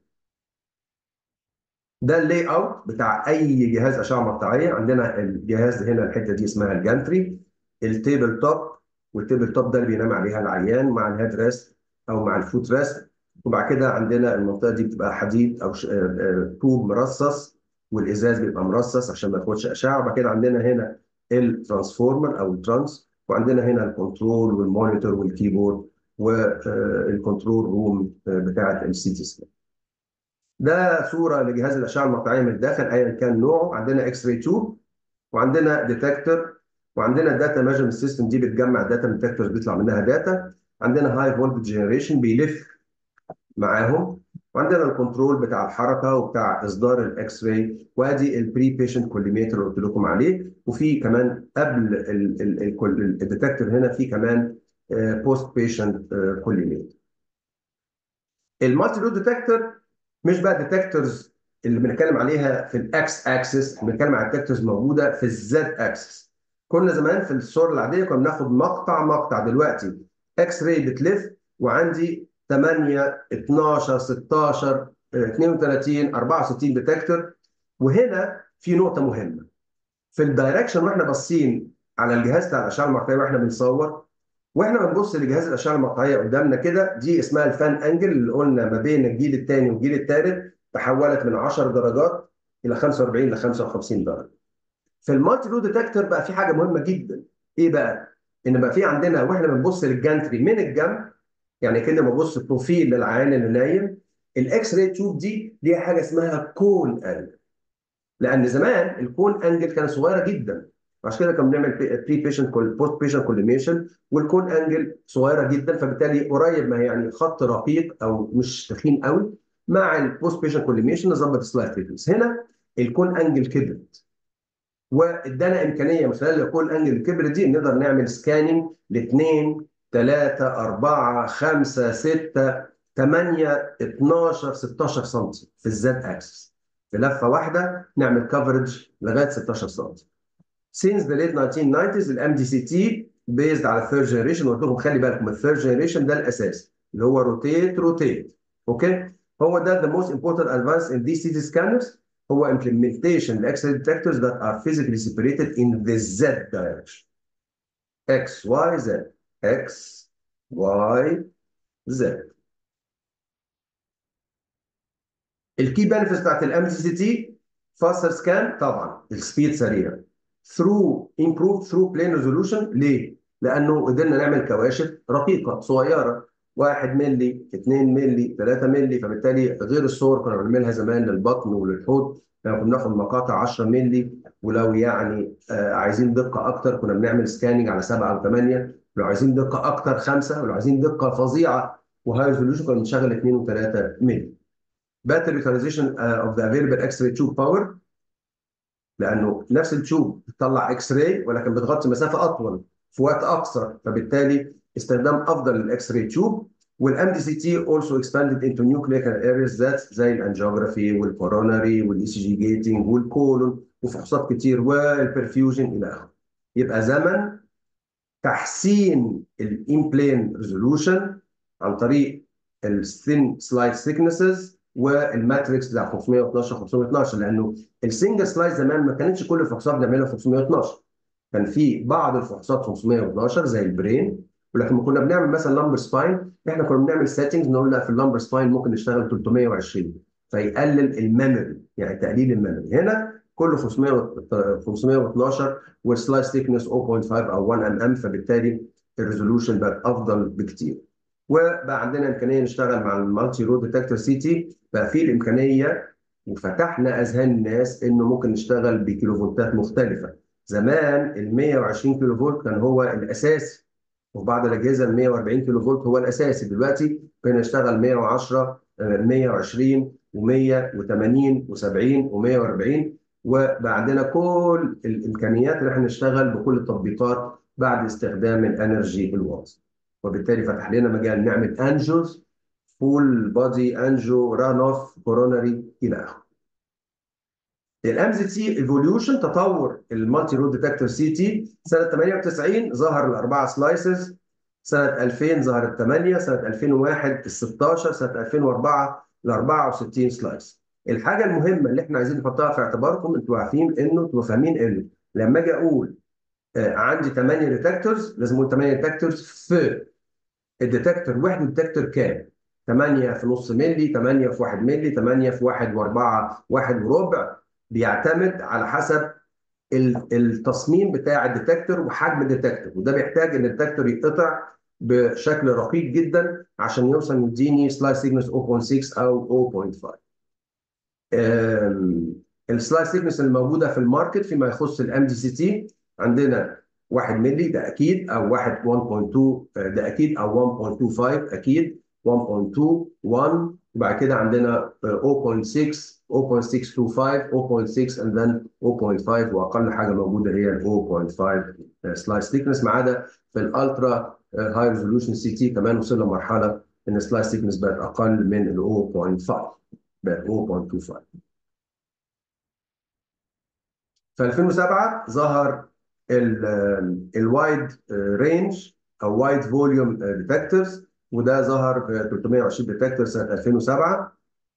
ده اللاي اوت بتاع اي جهاز اشعه مقطعيه عندنا الجهاز هنا الحته دي اسمها الجانتري التيبل توب والتيبل توب ده اللي بينام عليها العيان مع الهيد ريست او مع الفوت ريست وبعد كده عندنا المنطقه دي بتبقى حديد او طوب مرصص والازاز بيبقى مرصص عشان ما ياخدش اشعه وبعد كده عندنا هنا الترانسفورمر او الترانس وعندنا هنا الكنترول والمونيتور والكيبورد والكنترول روم بتاعه السي تي سكان ده صوره لجهاز الاشعه المقطعيه من الداخل ايا كان نوعه عندنا اكس راي تيوب وعندنا ديتكتور وعندنا داتا ميجرمنت سيستم دي بتجمع داتا من ديتكتورز بيطلع منها داتا عندنا هاي فولتج جنريشن بيلف معاهم وعندنا الكنترول بتاع الحركه وبتاع اصدار الاكس راي وادي البري بيشنت كوليميتر اللي قلت لكم عليه وفي كمان قبل الديتكتور هنا في كمان بوست بيشنت كوليميتر المالتي لود ديتكتور مش بقى ديتكتورز اللي بنتكلم عليها في الاكس اكسس بنتكلم على ديتكتورز موجوده في الزد اكسس كنا زمان في الصور العاديه كنا بناخد مقطع مقطع دلوقتي اكس راي بتلف وعندي 8 12 16 32 64 ديتكتور وهنا في نقطه مهمه في الدايركشن واحنا باصين على الجهاز بتاع الاشعه المقطعيه واحنا بنصور واحنا بنبص لجهاز الاشعه المقطعيه قدامنا كده دي اسمها الفان انجل اللي قلنا ما بين الجيل الثاني والجيل الثالث تحولت من 10 درجات الى 45 ل 55 درجه. في المالتي لود ديتكتور بقى في حاجه مهمه جدا ايه بقى؟ ان بقى في عندنا واحنا بنبص للجانتري من الجنب يعني كده ببص بروفيل للعيان اللي نايم الاكس راي تيوب دي ليها حاجه اسمها كون انجل لان زمان الكون انجل كانت صغيره جدا عشان كده كنا بنعمل بري بيشنت بوست بيشنت كوليميشن والكون انجل صغيره جدا فبالتالي قريب ما هي يعني خط رقيق او مش تخين قوي مع البوست بيشنت كوليميشن نظبط السلايد فريكونس هنا الكون انجل كبرت وادانا امكانيه من خلال الكون انجل الكبر دي نقدر نعمل سكاننج لاثنين 3 4 5 6 8 12 16 سم في الزد اكسس في لفه واحده نعمل كفرج لغايه 16 سم since the late 1990s الام دي سي تي بيزد على الثيرد جنريشن قلت لكم خلي بالكم الثيرد جنريشن ده الاساس اللي هو روتيت روتيت اوكي هو ده the most important advance in these CT scanners هو implementation الاكس-ray detectors that are physically separated in the Z direction X Y Z X Y Z الكي بنفيتس بتاعت الام سي سي تي فاستر سكان طبعا السبيد سريع ثرو improved through plane resolution ليه؟ لانه قدرنا نعمل كواشف رقيقه صغيره 1 مللي 2 مللي 3 مللي فبالتالي غير الصور كنا بنعملها زمان للبطن وللحوض كنا بناخد مقاطع 10 مللي ولو يعني آه عايزين دقه اكتر كنا بنعمل سكاننج على 7 او 8 لو عايزين دقه اكتر 5 ولو عايزين دقه فظيعه وهاي ريزولوشن كنا بنشغل 2 و3 مللي battery utilization uh, of the available X-ray tube power لانه نفس التيوب بتطلع اكس راي ولكن بتغطي مسافه اطول في وقت اقصر فبالتالي استخدام افضل للاكس راي تيوب والام دي سي تي also expanded into new clinical areas that زي الانجيوجرافي والكوروناري والاي سي جي جيتنج والكولون وفحوصات كتير والبرفيوجن الى اخره يبقى زمن تحسين الامبلين ريزولوشن عن طريق الثين سلايد ثيكنسز والماتريكس بتاع 512 512 لانه السنجل سلايد زمان ما كانتش كل الفحوصات بنعملها 512 كان في بعض الفحوصات 512 زي البرين ولكن كنا بنعمل مثلا لامبر سباين احنا كنا بنعمل سيتنجز نقول لا في اللامبر سباين ممكن نشتغل 320 فيقلل الميموري يعني تقليل الميموري هنا كله 500 512 والسلايد ثيكنس 0.5 او 1 ام ام فبالتالي الريزولوشن بقت افضل بكتير وبقى عندنا امكانيه نشتغل مع المالتي رود ديتكتور سي تي بقى في الامكانيه وفتحنا اذهان الناس انه ممكن نشتغل بكيلو فولتات مختلفه زمان ال 120 كيلو فولت كان هو الاساسي وفي بعض الاجهزه ال 140 كيلو فولت هو الاساسي دلوقتي بقينا نشتغل 110 120 و180 و70 و140 وبقى عندنا كل الامكانيات اللي احنا نشتغل بكل التطبيقات بعد استخدام الانرجي الواطي وبالتالي فتح لنا مجال نعمل انجوز فول بادي انجو ران اوف كوروناري الى اخره. الام زي تي ايفوليوشن تطور المالتي رود ديتكتور سي تي سنه 98 ظهر الاربعه سلايسز سنه 2000 ظهر الثمانيه سنه 2001 ال 16 سنه 2004 ال 64 سلايس. الحاجه المهمه اللي احنا عايزين نحطها في اعتباركم انتوا عارفين انه انتوا فاهمين انه لما اجي اقول آه عندي 8 ديتكتورز لازم اقول 8 ديتكتورز في الديتكتور وحده الديتكتور كام؟ 8 في نص ملي 8 في 1 ملي 8 في 1 و4 1 وربع بيعتمد على حسب التصميم بتاع الديتكتور وحجم الديتكتور وده بيحتاج ان الديتكتور يتقطع بشكل رقيق جدا عشان يوصل يديني سلايس سيجنس 0.6 او 0.5 السلايس ثيكنس الموجوده في الماركت فيما يخص الام دي سي تي عندنا 1 مللي ده اكيد او 1 1.2 ده اكيد او 1.25 اكيد 1.2 1 وبعد كده عندنا 0.6 0.625 0.6 and then 0.5 واقل حاجه موجوده هي ال 0.5 سلايس ثيكنس ما عدا في الالترا هاي ريزولوشن سي تي كمان وصلنا لمرحله ان السلايس ثيكنس بقت اقل من ال 0.5 بقت 0.25 في 2007 ظهر الوايد رينج او وايد فوليوم ديتكتورز وده ظهر في 320 ديتكتور سنه 2007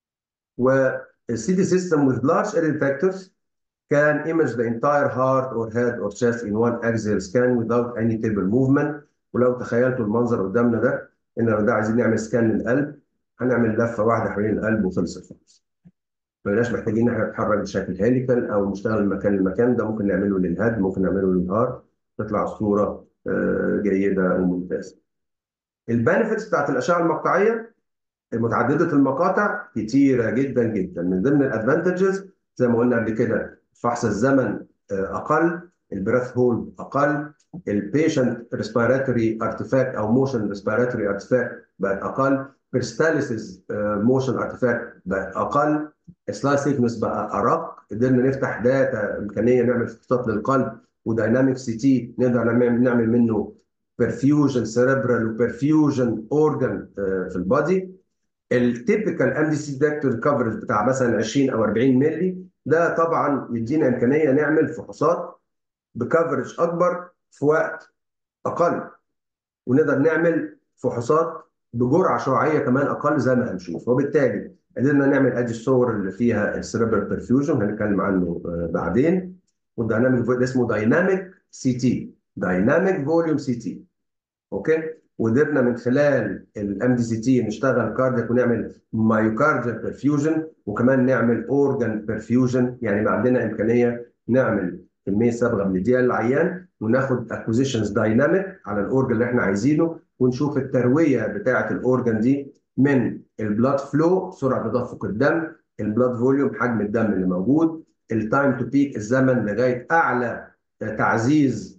والسي دي سيستم with large area detectors can image the entire heart or head or chest in one axial scan without any table movement ولو تخيلتوا المنظر قدامنا ده ان لو ده عايزين نعمل سكان للقلب هنعمل لفه واحده حوالين القلب وخلصت خلاص ما بقيناش محتاجين ان احنا نتحرك بشكل هيليكال او نشتغل من مكان لمكان ده ممكن نعمله للهد ممكن نعمله للهارت تطلع الصوره جيده وممتازه. البنفيتس بتاعت الاشعه المقطعيه متعدده المقاطع كتيره جدا جدا من ضمن الادفانتجز زي ما قلنا قبل كده فحص الزمن اقل البريث هولد اقل البيشنت ريسبيراتوري ارتفاكت او موشن ريسبيراتوري ارتفاكت بقت اقل بيرستاليسيس موشن ارتفاكت بقت اقل سلايس ثيكنس بقى ارق قدرنا نفتح داتا امكانيه نعمل فحوصات للقلب ودايناميك سي تي نقدر نعمل منه برفيوجن سيريبرال وبرفيوجن اورجان في البادي التيبيكال ام دي سي ديتكتور كفرج بتاع مثلا 20 او 40 مللي ده طبعا يدينا امكانيه نعمل فحوصات بكفرج اكبر في وقت اقل ونقدر نعمل فحوصات بجرعه شعاعيه كمان اقل زي ما هنشوف وبالتالي قدرنا نعمل ادي الصور اللي فيها السيريبرال برفيوجن هنتكلم عنه بعدين والدايناميك ده اسمه دايناميك سي تي دايناميك فوليوم سي تي اوكي وقدرنا من خلال الام دي سي تي نشتغل كاردياك ونعمل مايوكارديال برفيوجن وكمان نعمل اورجان برفيوجن يعني بقى عندنا امكانيه نعمل كميه صبغه من الدي العيان وناخد اكوزيشنز دايناميك على الاورجن اللي احنا عايزينه ونشوف الترويه بتاعه الاورجن دي من البلاد فلو سرعه تدفق الدم البلاد فوليوم حجم الدم اللي موجود التايم تو بيك الزمن لغايه اعلى تعزيز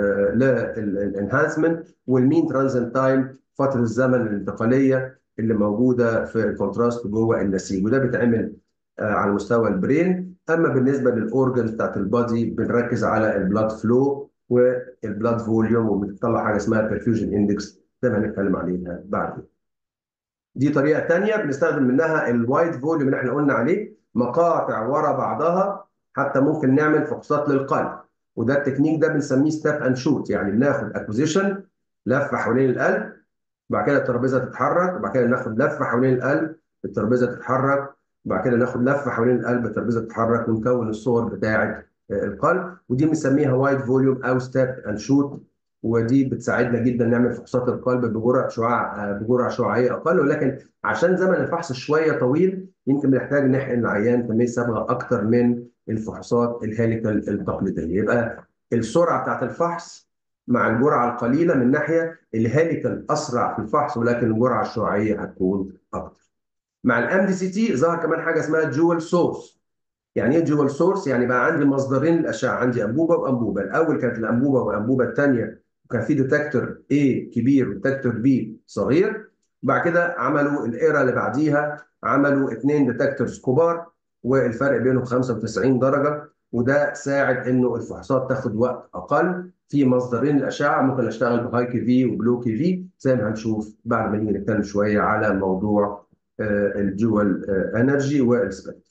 للانهانسمنت والمين ترانزنت تايم فتره الزمن الانتقاليه اللي موجوده في الكونتراست جوه النسيج وده بيتعمل على مستوى البرين اما بالنسبه للاورجنز بتاعت البادي بنركز على البلاد فلو والبلاد فوليوم وبنطلع حاجه اسمها برفيوجن اندكس زي ما هنتكلم عليها بعدين. دي طريقه ثانيه بنستخدم منها الوايد فوليوم اللي احنا قلنا عليه مقاطع ورا بعضها حتى ممكن نعمل فحوصات للقلب وده التكنيك ده بنسميه ستيب اند شوت يعني بناخد اكوزيشن لفه حوالين القلب وبعد كده الترابيزه تتحرك وبعد كده ناخد لفه حوالين القلب الترابيزه تتحرك وبعد كده ناخد لفه حوالين القلب الترابيزه تتحرك ونكون الصور بتاعه القلب ودي بنسميها وايد فوليوم او ستيب اند شوت ودي بتساعدنا جدا نعمل فحوصات القلب بجرعه شعاع بجرعه شعاعيه اقل ولكن عشان زمن الفحص شويه طويل يمكن بنحتاج نحقن العيان كميه صبغه اكتر من الفحوصات الهيليكال التقليديه يبقى السرعه بتاعت الفحص مع الجرعه القليله من ناحيه الهيليكال اسرع في الفحص ولكن الجرعه الشعاعيه هتكون اكتر. مع الام دي سي تي ظهر كمان حاجه اسمها جوال سورس. يعني ايه جوال سورس؟ يعني بقى عندي مصدرين للاشعه عندي انبوبه وانبوبه، الاول كانت الانبوبه والانبوبه الثانيه وكان في ديتكتور A كبير وديتكتور B صغير بعد كده عملوا الايرا اللي بعديها عملوا اثنين ديتكتورز كبار والفرق بينهم 95 درجه وده ساعد انه الفحوصات تاخد وقت اقل في مصدرين الاشعه ممكن اشتغل بهاي كي في وبلو كي في زي ما هنشوف بعد ما نيجي نتكلم شويه على موضوع الجوال انرجي والسبكتر.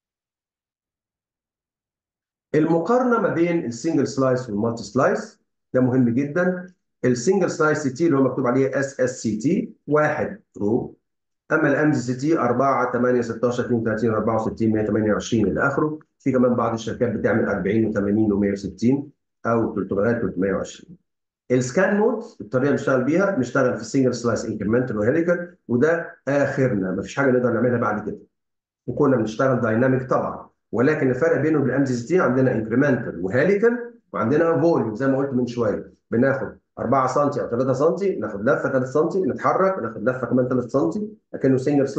المقارنه ما بين السنجل سلايس والمالتي سلايس ده مهم جدا السنجل سلايس سي تي اللي هو مكتوب عليه اس اس سي تي واحد رو اما الام دي سي تي 4 8 16 32 64 128 الى اخره في كمان بعض الشركات بتعمل 40 و80 و160 او 300 320 السكان مود الطريقه اللي بنشتغل بيها بنشتغل في السنجل سلايس انكريمنتال وهيليكال وده اخرنا مفيش حاجه نقدر نعملها بعد كده وكنا بنشتغل دايناميك طبعا ولكن الفرق بينه وبين الام دي سي تي عندنا انكريمنتال وهيليكال وعندنا فوليوم زي ما قلت من شويه بناخد 4 سم او 3 سم ناخد لفه 3 سم نتحرك ناخد لفه كمان 3 سم لكنه سنجل سلايس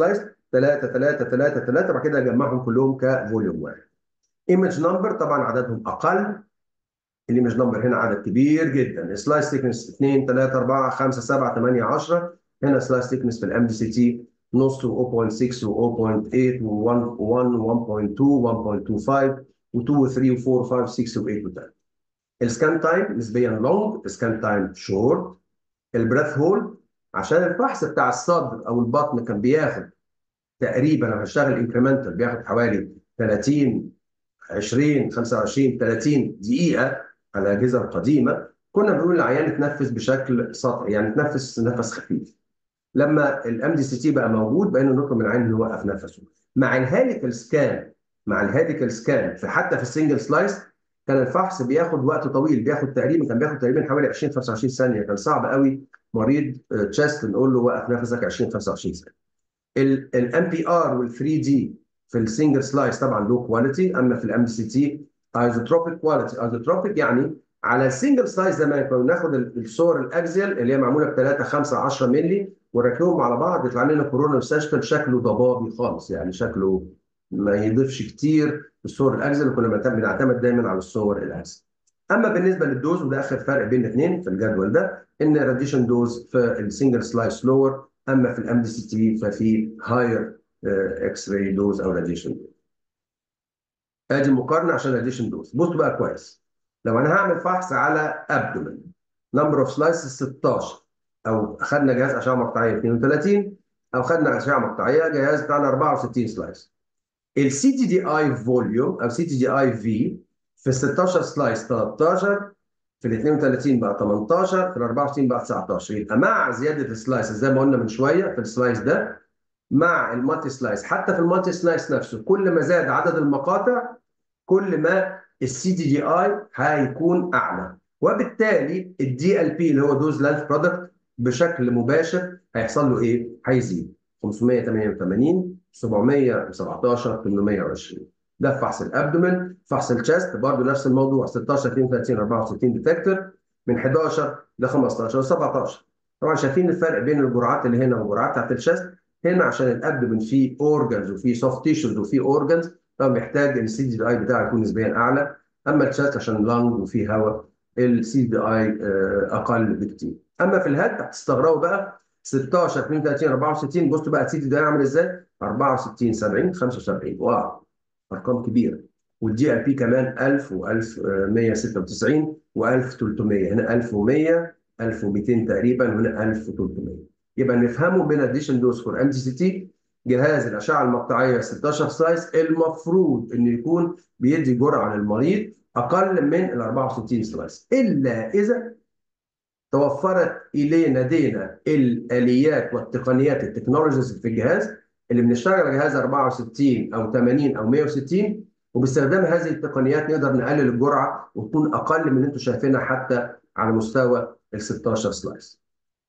3 3 3 3 بعد كده اجمعهم كلهم كفوليوم واحد ايمج نمبر طبعا عددهم اقل الايمج نمبر هنا عدد كبير جدا سلايس ثيكنس 2 3 4 5 7 8 10 هنا سلايس ثيكنس في الام دي سي تي نص و 0.6 و 0.8 و 1 و 1.2 1.25 و2 و 3 و 4 و 5 6 و 8 و 10 السكان تايم نسبيا لونج السكان تايم شورت البريث هول عشان الفحص بتاع الصدر او البطن كان بياخد تقريبا لو هشتغل انكريمنتال بياخد حوالي 30 20 25 30 دقيقه على الاجهزه القديمه كنا بنقول العيان يتنفس بشكل سطحي يعني يتنفس نفس خفيف لما الام دي سي تي بقى موجود بقينا نطلب من العيان انه يوقف نفسه مع الهاليكال سكان مع الهاليكال سكان في حتى في السنجل سلايس كان الفحص بياخد وقت طويل بياخد تقريبا كان بياخد تقريبا حوالي 20 25 ثانيه كان صعب قوي مريض تشست نقول له وقف نفسك 20 25 ثانيه الام بي ار وال 3 دي في السنجل سلايس طبعا لو كواليتي اما في الام دي سي تي ايزوتروبيك كواليتي ايزوتروبيك يعني على السنجل سلايس زمان كنا بناخد الصور الاكزيال اللي هي معموله ب 3 5 10 مللي ونركبهم على بعض يطلع لنا كورونا سيستم شكله ضبابي خالص يعني شكله ما يضيفش كتير في الصور الاكزيال اللي كنا بنعتمد دايما على الصور الاكزيال اما بالنسبه للدوز وده اخر فرق بين الاثنين في الجدول ده ان الراديشن دوز في السنجل سلايس لور اما في الام دي سي تي ففي هاير اكس راي دوز او راديشن دوز ادي المقارنه عشان راديشن دوز بصوا بقى كويس لو انا هعمل فحص على ابدومن نمبر اوف سلايسز 16 او خدنا جهاز اشعه مقطعيه 32 او خدنا اشعه مقطعيه جهاز بتاعنا 64 سلايس السي تي دي اي فوليوم او سي تي دي اي في في ال 16 سلايس 13 في ال 32 بقى 18 في ال 64 بقى 19 يبقى مع زياده السلايس زي ما قلنا من شويه في السلايس ده مع المالتي سلايس حتى في المالتي سلايس نفسه كل ما زاد عدد المقاطع كل ما السي تي دي اي هيكون اعلى وبالتالي الدي ال بي اللي هو دوز لانث برودكت بشكل مباشر هيحصل له ايه؟ هيزيد 588 717 820 ده في فحص الابدومن فحص الشست برضه نفس الموضوع 16 32 64 ديتكتور من 11 ل 15 17 طبعا شايفين الفرق بين الجرعات اللي هنا والجرعات بتاعت الشست هنا عشان الابدومن فيه اورجنز وفيه سوفت تيشوز وفيه اورجنز طبعا بيحتاج ان السي دي اي بتاعه يكون نسبيا اعلى اما الشست عشان لانج وفيه هواء السي دي اي اقل بكتير اما في الهيد هتستغربوا بقى 16 32 64 بصوا بقى السي دي اي عامل ازاي 64 70 75 واو ارقام كبيره والدي ال بي كمان 1000 و1196 و1300 هنا 1100 1200 تقريبا وهنا 1300 يبقى نفهمه بين اديشن دوز فور ام دي سي تي جهاز الاشعه المقطعيه 16 سلايس المفروض انه يكون بيدي جرعه للمريض اقل من ال 64 سلايس الا اذا توفرت الينا دينا الاليات والتقنيات التكنولوجيز في الجهاز اللي بنشتغل على جهاز 64 او 80 او 160 وباستخدام هذه التقنيات نقدر نقلل الجرعه وتكون اقل من اللي انتم شايفينها حتى على مستوى ال 16 سلايس.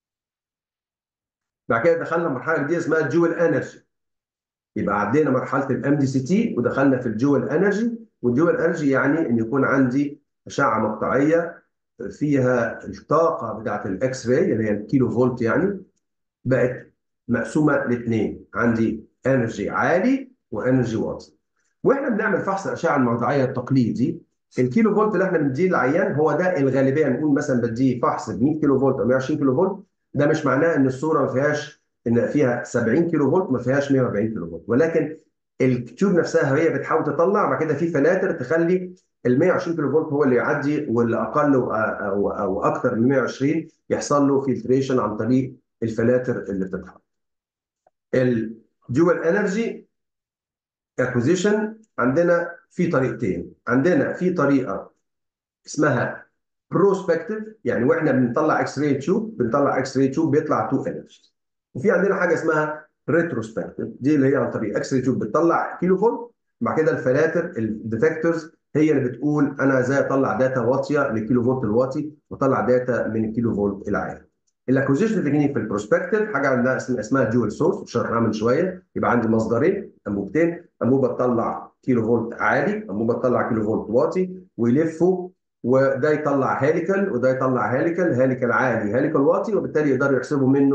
بعد كده دخلنا مرحله جديده اسمها الجوال انرجي. يبقى عدينا مرحله الام دي سي تي ودخلنا في الجوال انرجي والجوال انرجي يعني ان يكون عندي اشعه مقطعيه فيها الطاقه بتاعت الاكس راي اللي هي الكيلو فولت يعني بقت مقسومه لاثنين عندي انرجي عالي وانرجي واطي واحنا بنعمل فحص الاشعه المقطعيه التقليدي الكيلو فولت اللي احنا بنديه للعيان هو ده الغالبيه نقول مثلا بديه فحص ب 100 كيلو فولت او 120 كيلو فولت ده مش معناه ان الصوره ما فيهاش ان فيها 70 كيلو فولت ما فيهاش 140 كيلو فولت ولكن التيوب نفسها هي بتحاول تطلع بعد كده في فلاتر تخلي ال 120 كيلو فولت هو اللي يعدي واللي اقل او او, أو اكثر من 120 يحصل له فلتريشن عن طريق الفلاتر اللي بتتحط. الديوال انرجي اكوزيشن عندنا في طريقتين عندنا في طريقه اسمها بروسبكتيف يعني واحنا بنطلع اكس راي تيوب بنطلع اكس راي تيوب بيطلع تو انرجيز وفي عندنا حاجه اسمها ريتروسبكتيف دي اللي هي عن طريق اكس راي تيوب بتطلع كيلو فولت بعد كده الفلاتر الديتكتورز هي اللي بتقول انا ازاي اطلع داتا واطيه للكيلو فولت الواطي واطلع داتا من الكيلو فولت العالي الاكوزيشن بتجيني في البروسبكتيف حاجه عندنا اسمها جوال سورس شرحناها من شويه يبقى عندي مصدرين انبوبتين انبوبه تطلع كيلو فولت عالي انبوبه تطلع كيلو فولت واطي ويلفوا وده يطلع هاليكال وده يطلع هاليكال هاليكال عالي هاليكال واطي وبالتالي يقدروا يحسبوا منه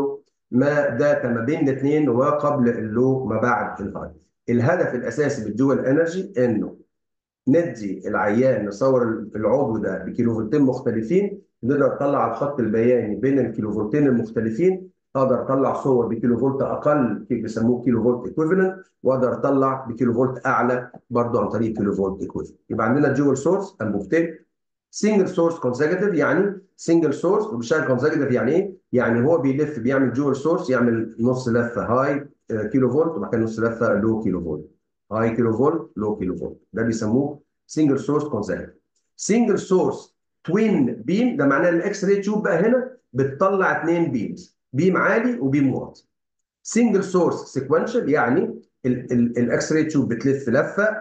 ما داتا ما بين الاثنين وما قبل اللو ما بعد الهاي الهدف الاساسي بالدول انرجي انه ندي العيان نصور العضو ده بكيلو فولتين مختلفين نقدر نطلع على الخط البياني بين الكيلو فولتين المختلفين اقدر اطلع صور بكيلو فولت اقل بيسموه كيلو فولت ايكويفالنت واقدر اطلع بكيلو فولت اعلى برضه عن طريق كيلو فولت ايكويفالنت يبقى عندنا ديول سورس انبوبتين سنجل سورس كونسيكتيف يعني سنجل سورس وبيشتغل كونسيكتيف يعني ايه؟ يعني هو بيلف بيعمل جول سورس يعمل نص لفه هاي كيلو فولت وبعد كده نص لفه لو كيلو فولت هاي كيلو فولت لو كيلو فولت ده بيسموه سنجل سورس كونسيكتيف سنجل سورس توين بيم ده معناه ان الاكس راي تيوب بقى هنا بتطلع اثنين بيمز بيم عالي وبيم واطي سنجل سورس سيكونشال يعني الاكس راي تيوب بتلف لفه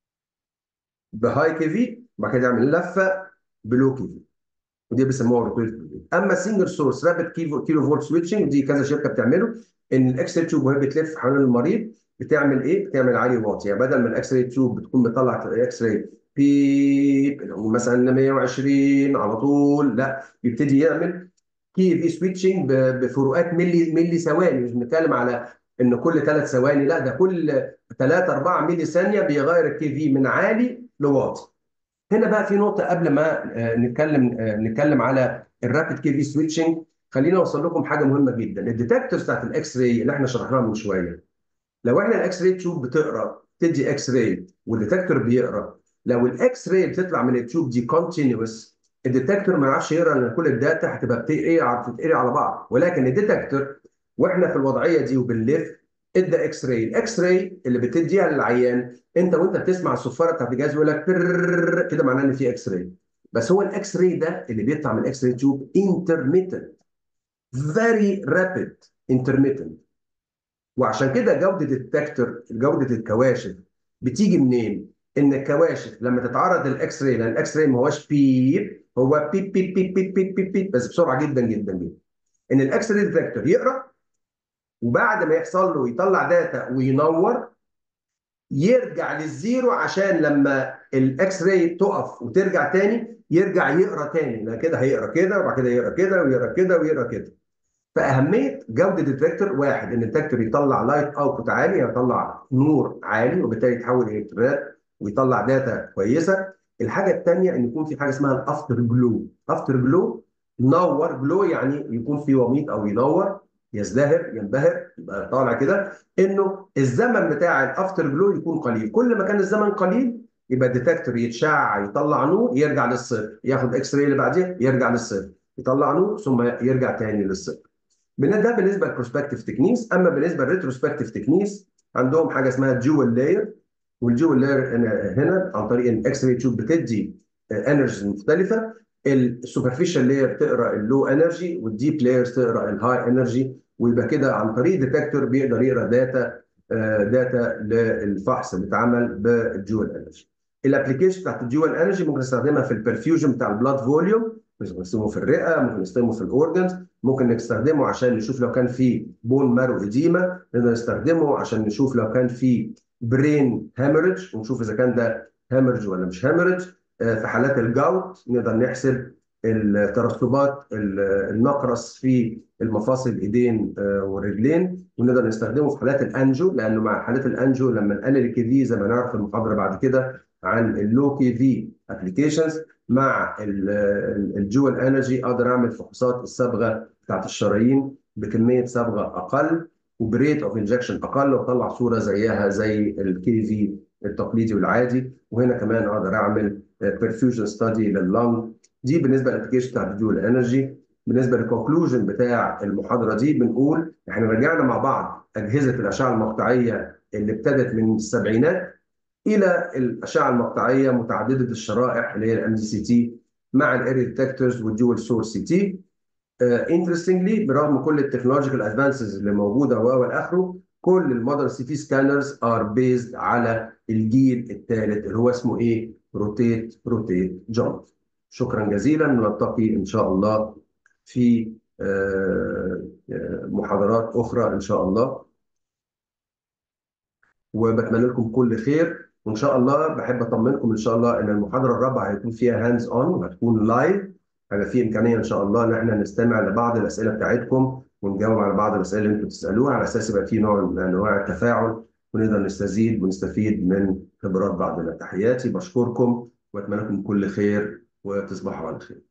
بهاي كي في وبعد كده يعمل لفه بلو كي في ودي بيسموها روتيت اما سنجل سورس رابid كيلو فولت سويتشنج دي كذا شركه بتعمله ان الاكس راي تيوب وهي بتلف حوالين المريض بتعمل ايه؟ بتعمل عالي واطي يعني بدل ما الاكس راي تيوب بتكون بتطلع اكس راي بيب مثلا 120 على طول لا بيبتدي يعمل كي في سويتشنج بفروقات ملي ملي ثواني مش بنتكلم على ان كل ثلاث ثواني لا ده كل 3 4 ملي ثانيه بيغير الكي في من عالي لواطي هنا بقى في نقطه قبل ما نتكلم نتكلم على الرابid كي في سويتشنج خلينا اوصل لكم حاجه مهمه جدا الديتكتورز بتاعت الاكس راي اللي احنا شرحناها من شويه لو احنا الاكس راي تشوب بتقرا تدي اكس راي والديتكتور بيقرا لو الاكس راي بتطلع من التيوب دي كونتينوس الديتكتور ما يعرفش يقرا ان كل الداتا هتبقى بتتقري على بعض ولكن الديتكتور واحنا في الوضعيه دي وبنلف ادى اكس راي الاكس راي اللي بتديها للعيان انت وانت بتسمع الصفاره بتاعت الجهاز يقول لك كده معناه ان في اكس راي بس هو الاكس راي ده اللي بيطلع من الاكس راي تيوب انترميتنت فيري رابيد انترميتنت وعشان كده جوده الديتكتور جوده الكواشف بتيجي منين؟ ان الكواشف لما تتعرض للاكس راي لان الاكس راي ما هوش بيب هو بيب بيب بيب بيب بيب بيب, بيب بس بسرعه جدا جدا جدا ان الاكس راي ديتكتور يقرا وبعد ما يحصل له يطلع داتا وينور يرجع للزيرو عشان لما الاكس راي تقف وترجع تاني يرجع يقرا تاني لان كده هيقرا كده وبعد كده يقرا كده ويقرا كده ويقرا كده فاهميه جوده الديتكتور واحد ان الديتكتور يطلع لايت اوتبوت عالي يعني يطلع نور عالي وبالتالي يتحول الكترونات ويطلع داتا كويسه الحاجه الثانيه ان يكون في حاجه اسمها الافتر جلو افتر جلو نور جلو يعني يكون في وميض او ينور يزدهر ينبهر يبقى طالع كده انه الزمن بتاع الافتر جلو يكون قليل كل ما كان الزمن قليل يبقى الديتكتور يتشع يطلع نور يرجع للصفر ياخد اكس راي اللي بعديه يرجع للصفر يطلع نور ثم يرجع تاني للصفر ده بالنسبه للبروسبكتيف تكنيس اما بالنسبه للريتروسبكتيف تكنيس عندهم حاجه اسمها جوال لاير والجوال لاير هنا عن طريق الاكس راي تيوب بتدي انرجيز مختلفه السوبرفيشال لاير تقرا اللو انرجي والديب لايرز تقرا الهاي انرجي ويبقى كده عن طريق ديتكتور بيقدر يقرا داتا داتا للفحص اللي اتعمل بالجوال انرجي الابلكيشن بتاعت الجوال انرجي ممكن نستخدمها في البرفيوجن بتاع البلاد فوليوم ممكن نستخدمه في الرئه ممكن نستخدمه في الاورجنز ممكن نستخدمه عشان نشوف لو كان في بون مارو اديما نقدر نستخدمه عشان نشوف لو كان في برين هامرج ونشوف اذا كان ده هامرج ولا مش هامرج في حالات الجاوت نقدر نحسب الترسبات النقرس في المفاصل الايدين والرجلين ونقدر نستخدمه في حالات الانجو لانه مع حالات الانجو لما نقلل الكي في زي ما نعرف في المحاضره بعد كده عن اللو كي في ابلكيشنز مع الجوال انرجي اقدر اعمل فحوصات الصبغه بتاعت الشرايين بكميه صبغه اقل وبريت اوف انجكشن اقل واطلع صوره زيها زي الكي في التقليدي والعادي وهنا كمان اقدر اعمل برفيوجن ستادي لللنج دي بالنسبه للابلكيشن بتاع الجوال انرجي بالنسبه للكونكلوجن بتاع المحاضره دي بنقول احنا رجعنا مع بعض اجهزه الاشعه المقطعيه اللي ابتدت من السبعينات الى الاشعه المقطعيه متعدده الشرائح اللي هي الام دي سي تي مع الاري ديتكتورز والدول سورس سي تي انترستنجلي برغم كل التكنولوجيكال ادفانسز اللي موجوده و اخره كل المودرن سي تي سكانرز ار بيزد على الجيل الثالث اللي هو اسمه ايه؟ روتيت روتيت جامب شكرا جزيلا نلتقي ان شاء الله في محاضرات اخرى ان شاء الله وبتمنى لكم كل خير وان شاء الله بحب اطمنكم ان شاء الله ان المحاضره الرابعه هيكون فيها هاندز اون وهتكون لايف هيبقى في امكانيه ان شاء الله ان احنا نستمع لبعض الاسئله بتاعتكم ونجاوب على بعض الاسئله اللي انتم بتسالوها على اساس يبقى في نوع من انواع التفاعل ونقدر نستزيد ونستفيد من خبرات بعضنا تحياتي بشكركم واتمنى لكم كل خير وتصبحوا على خير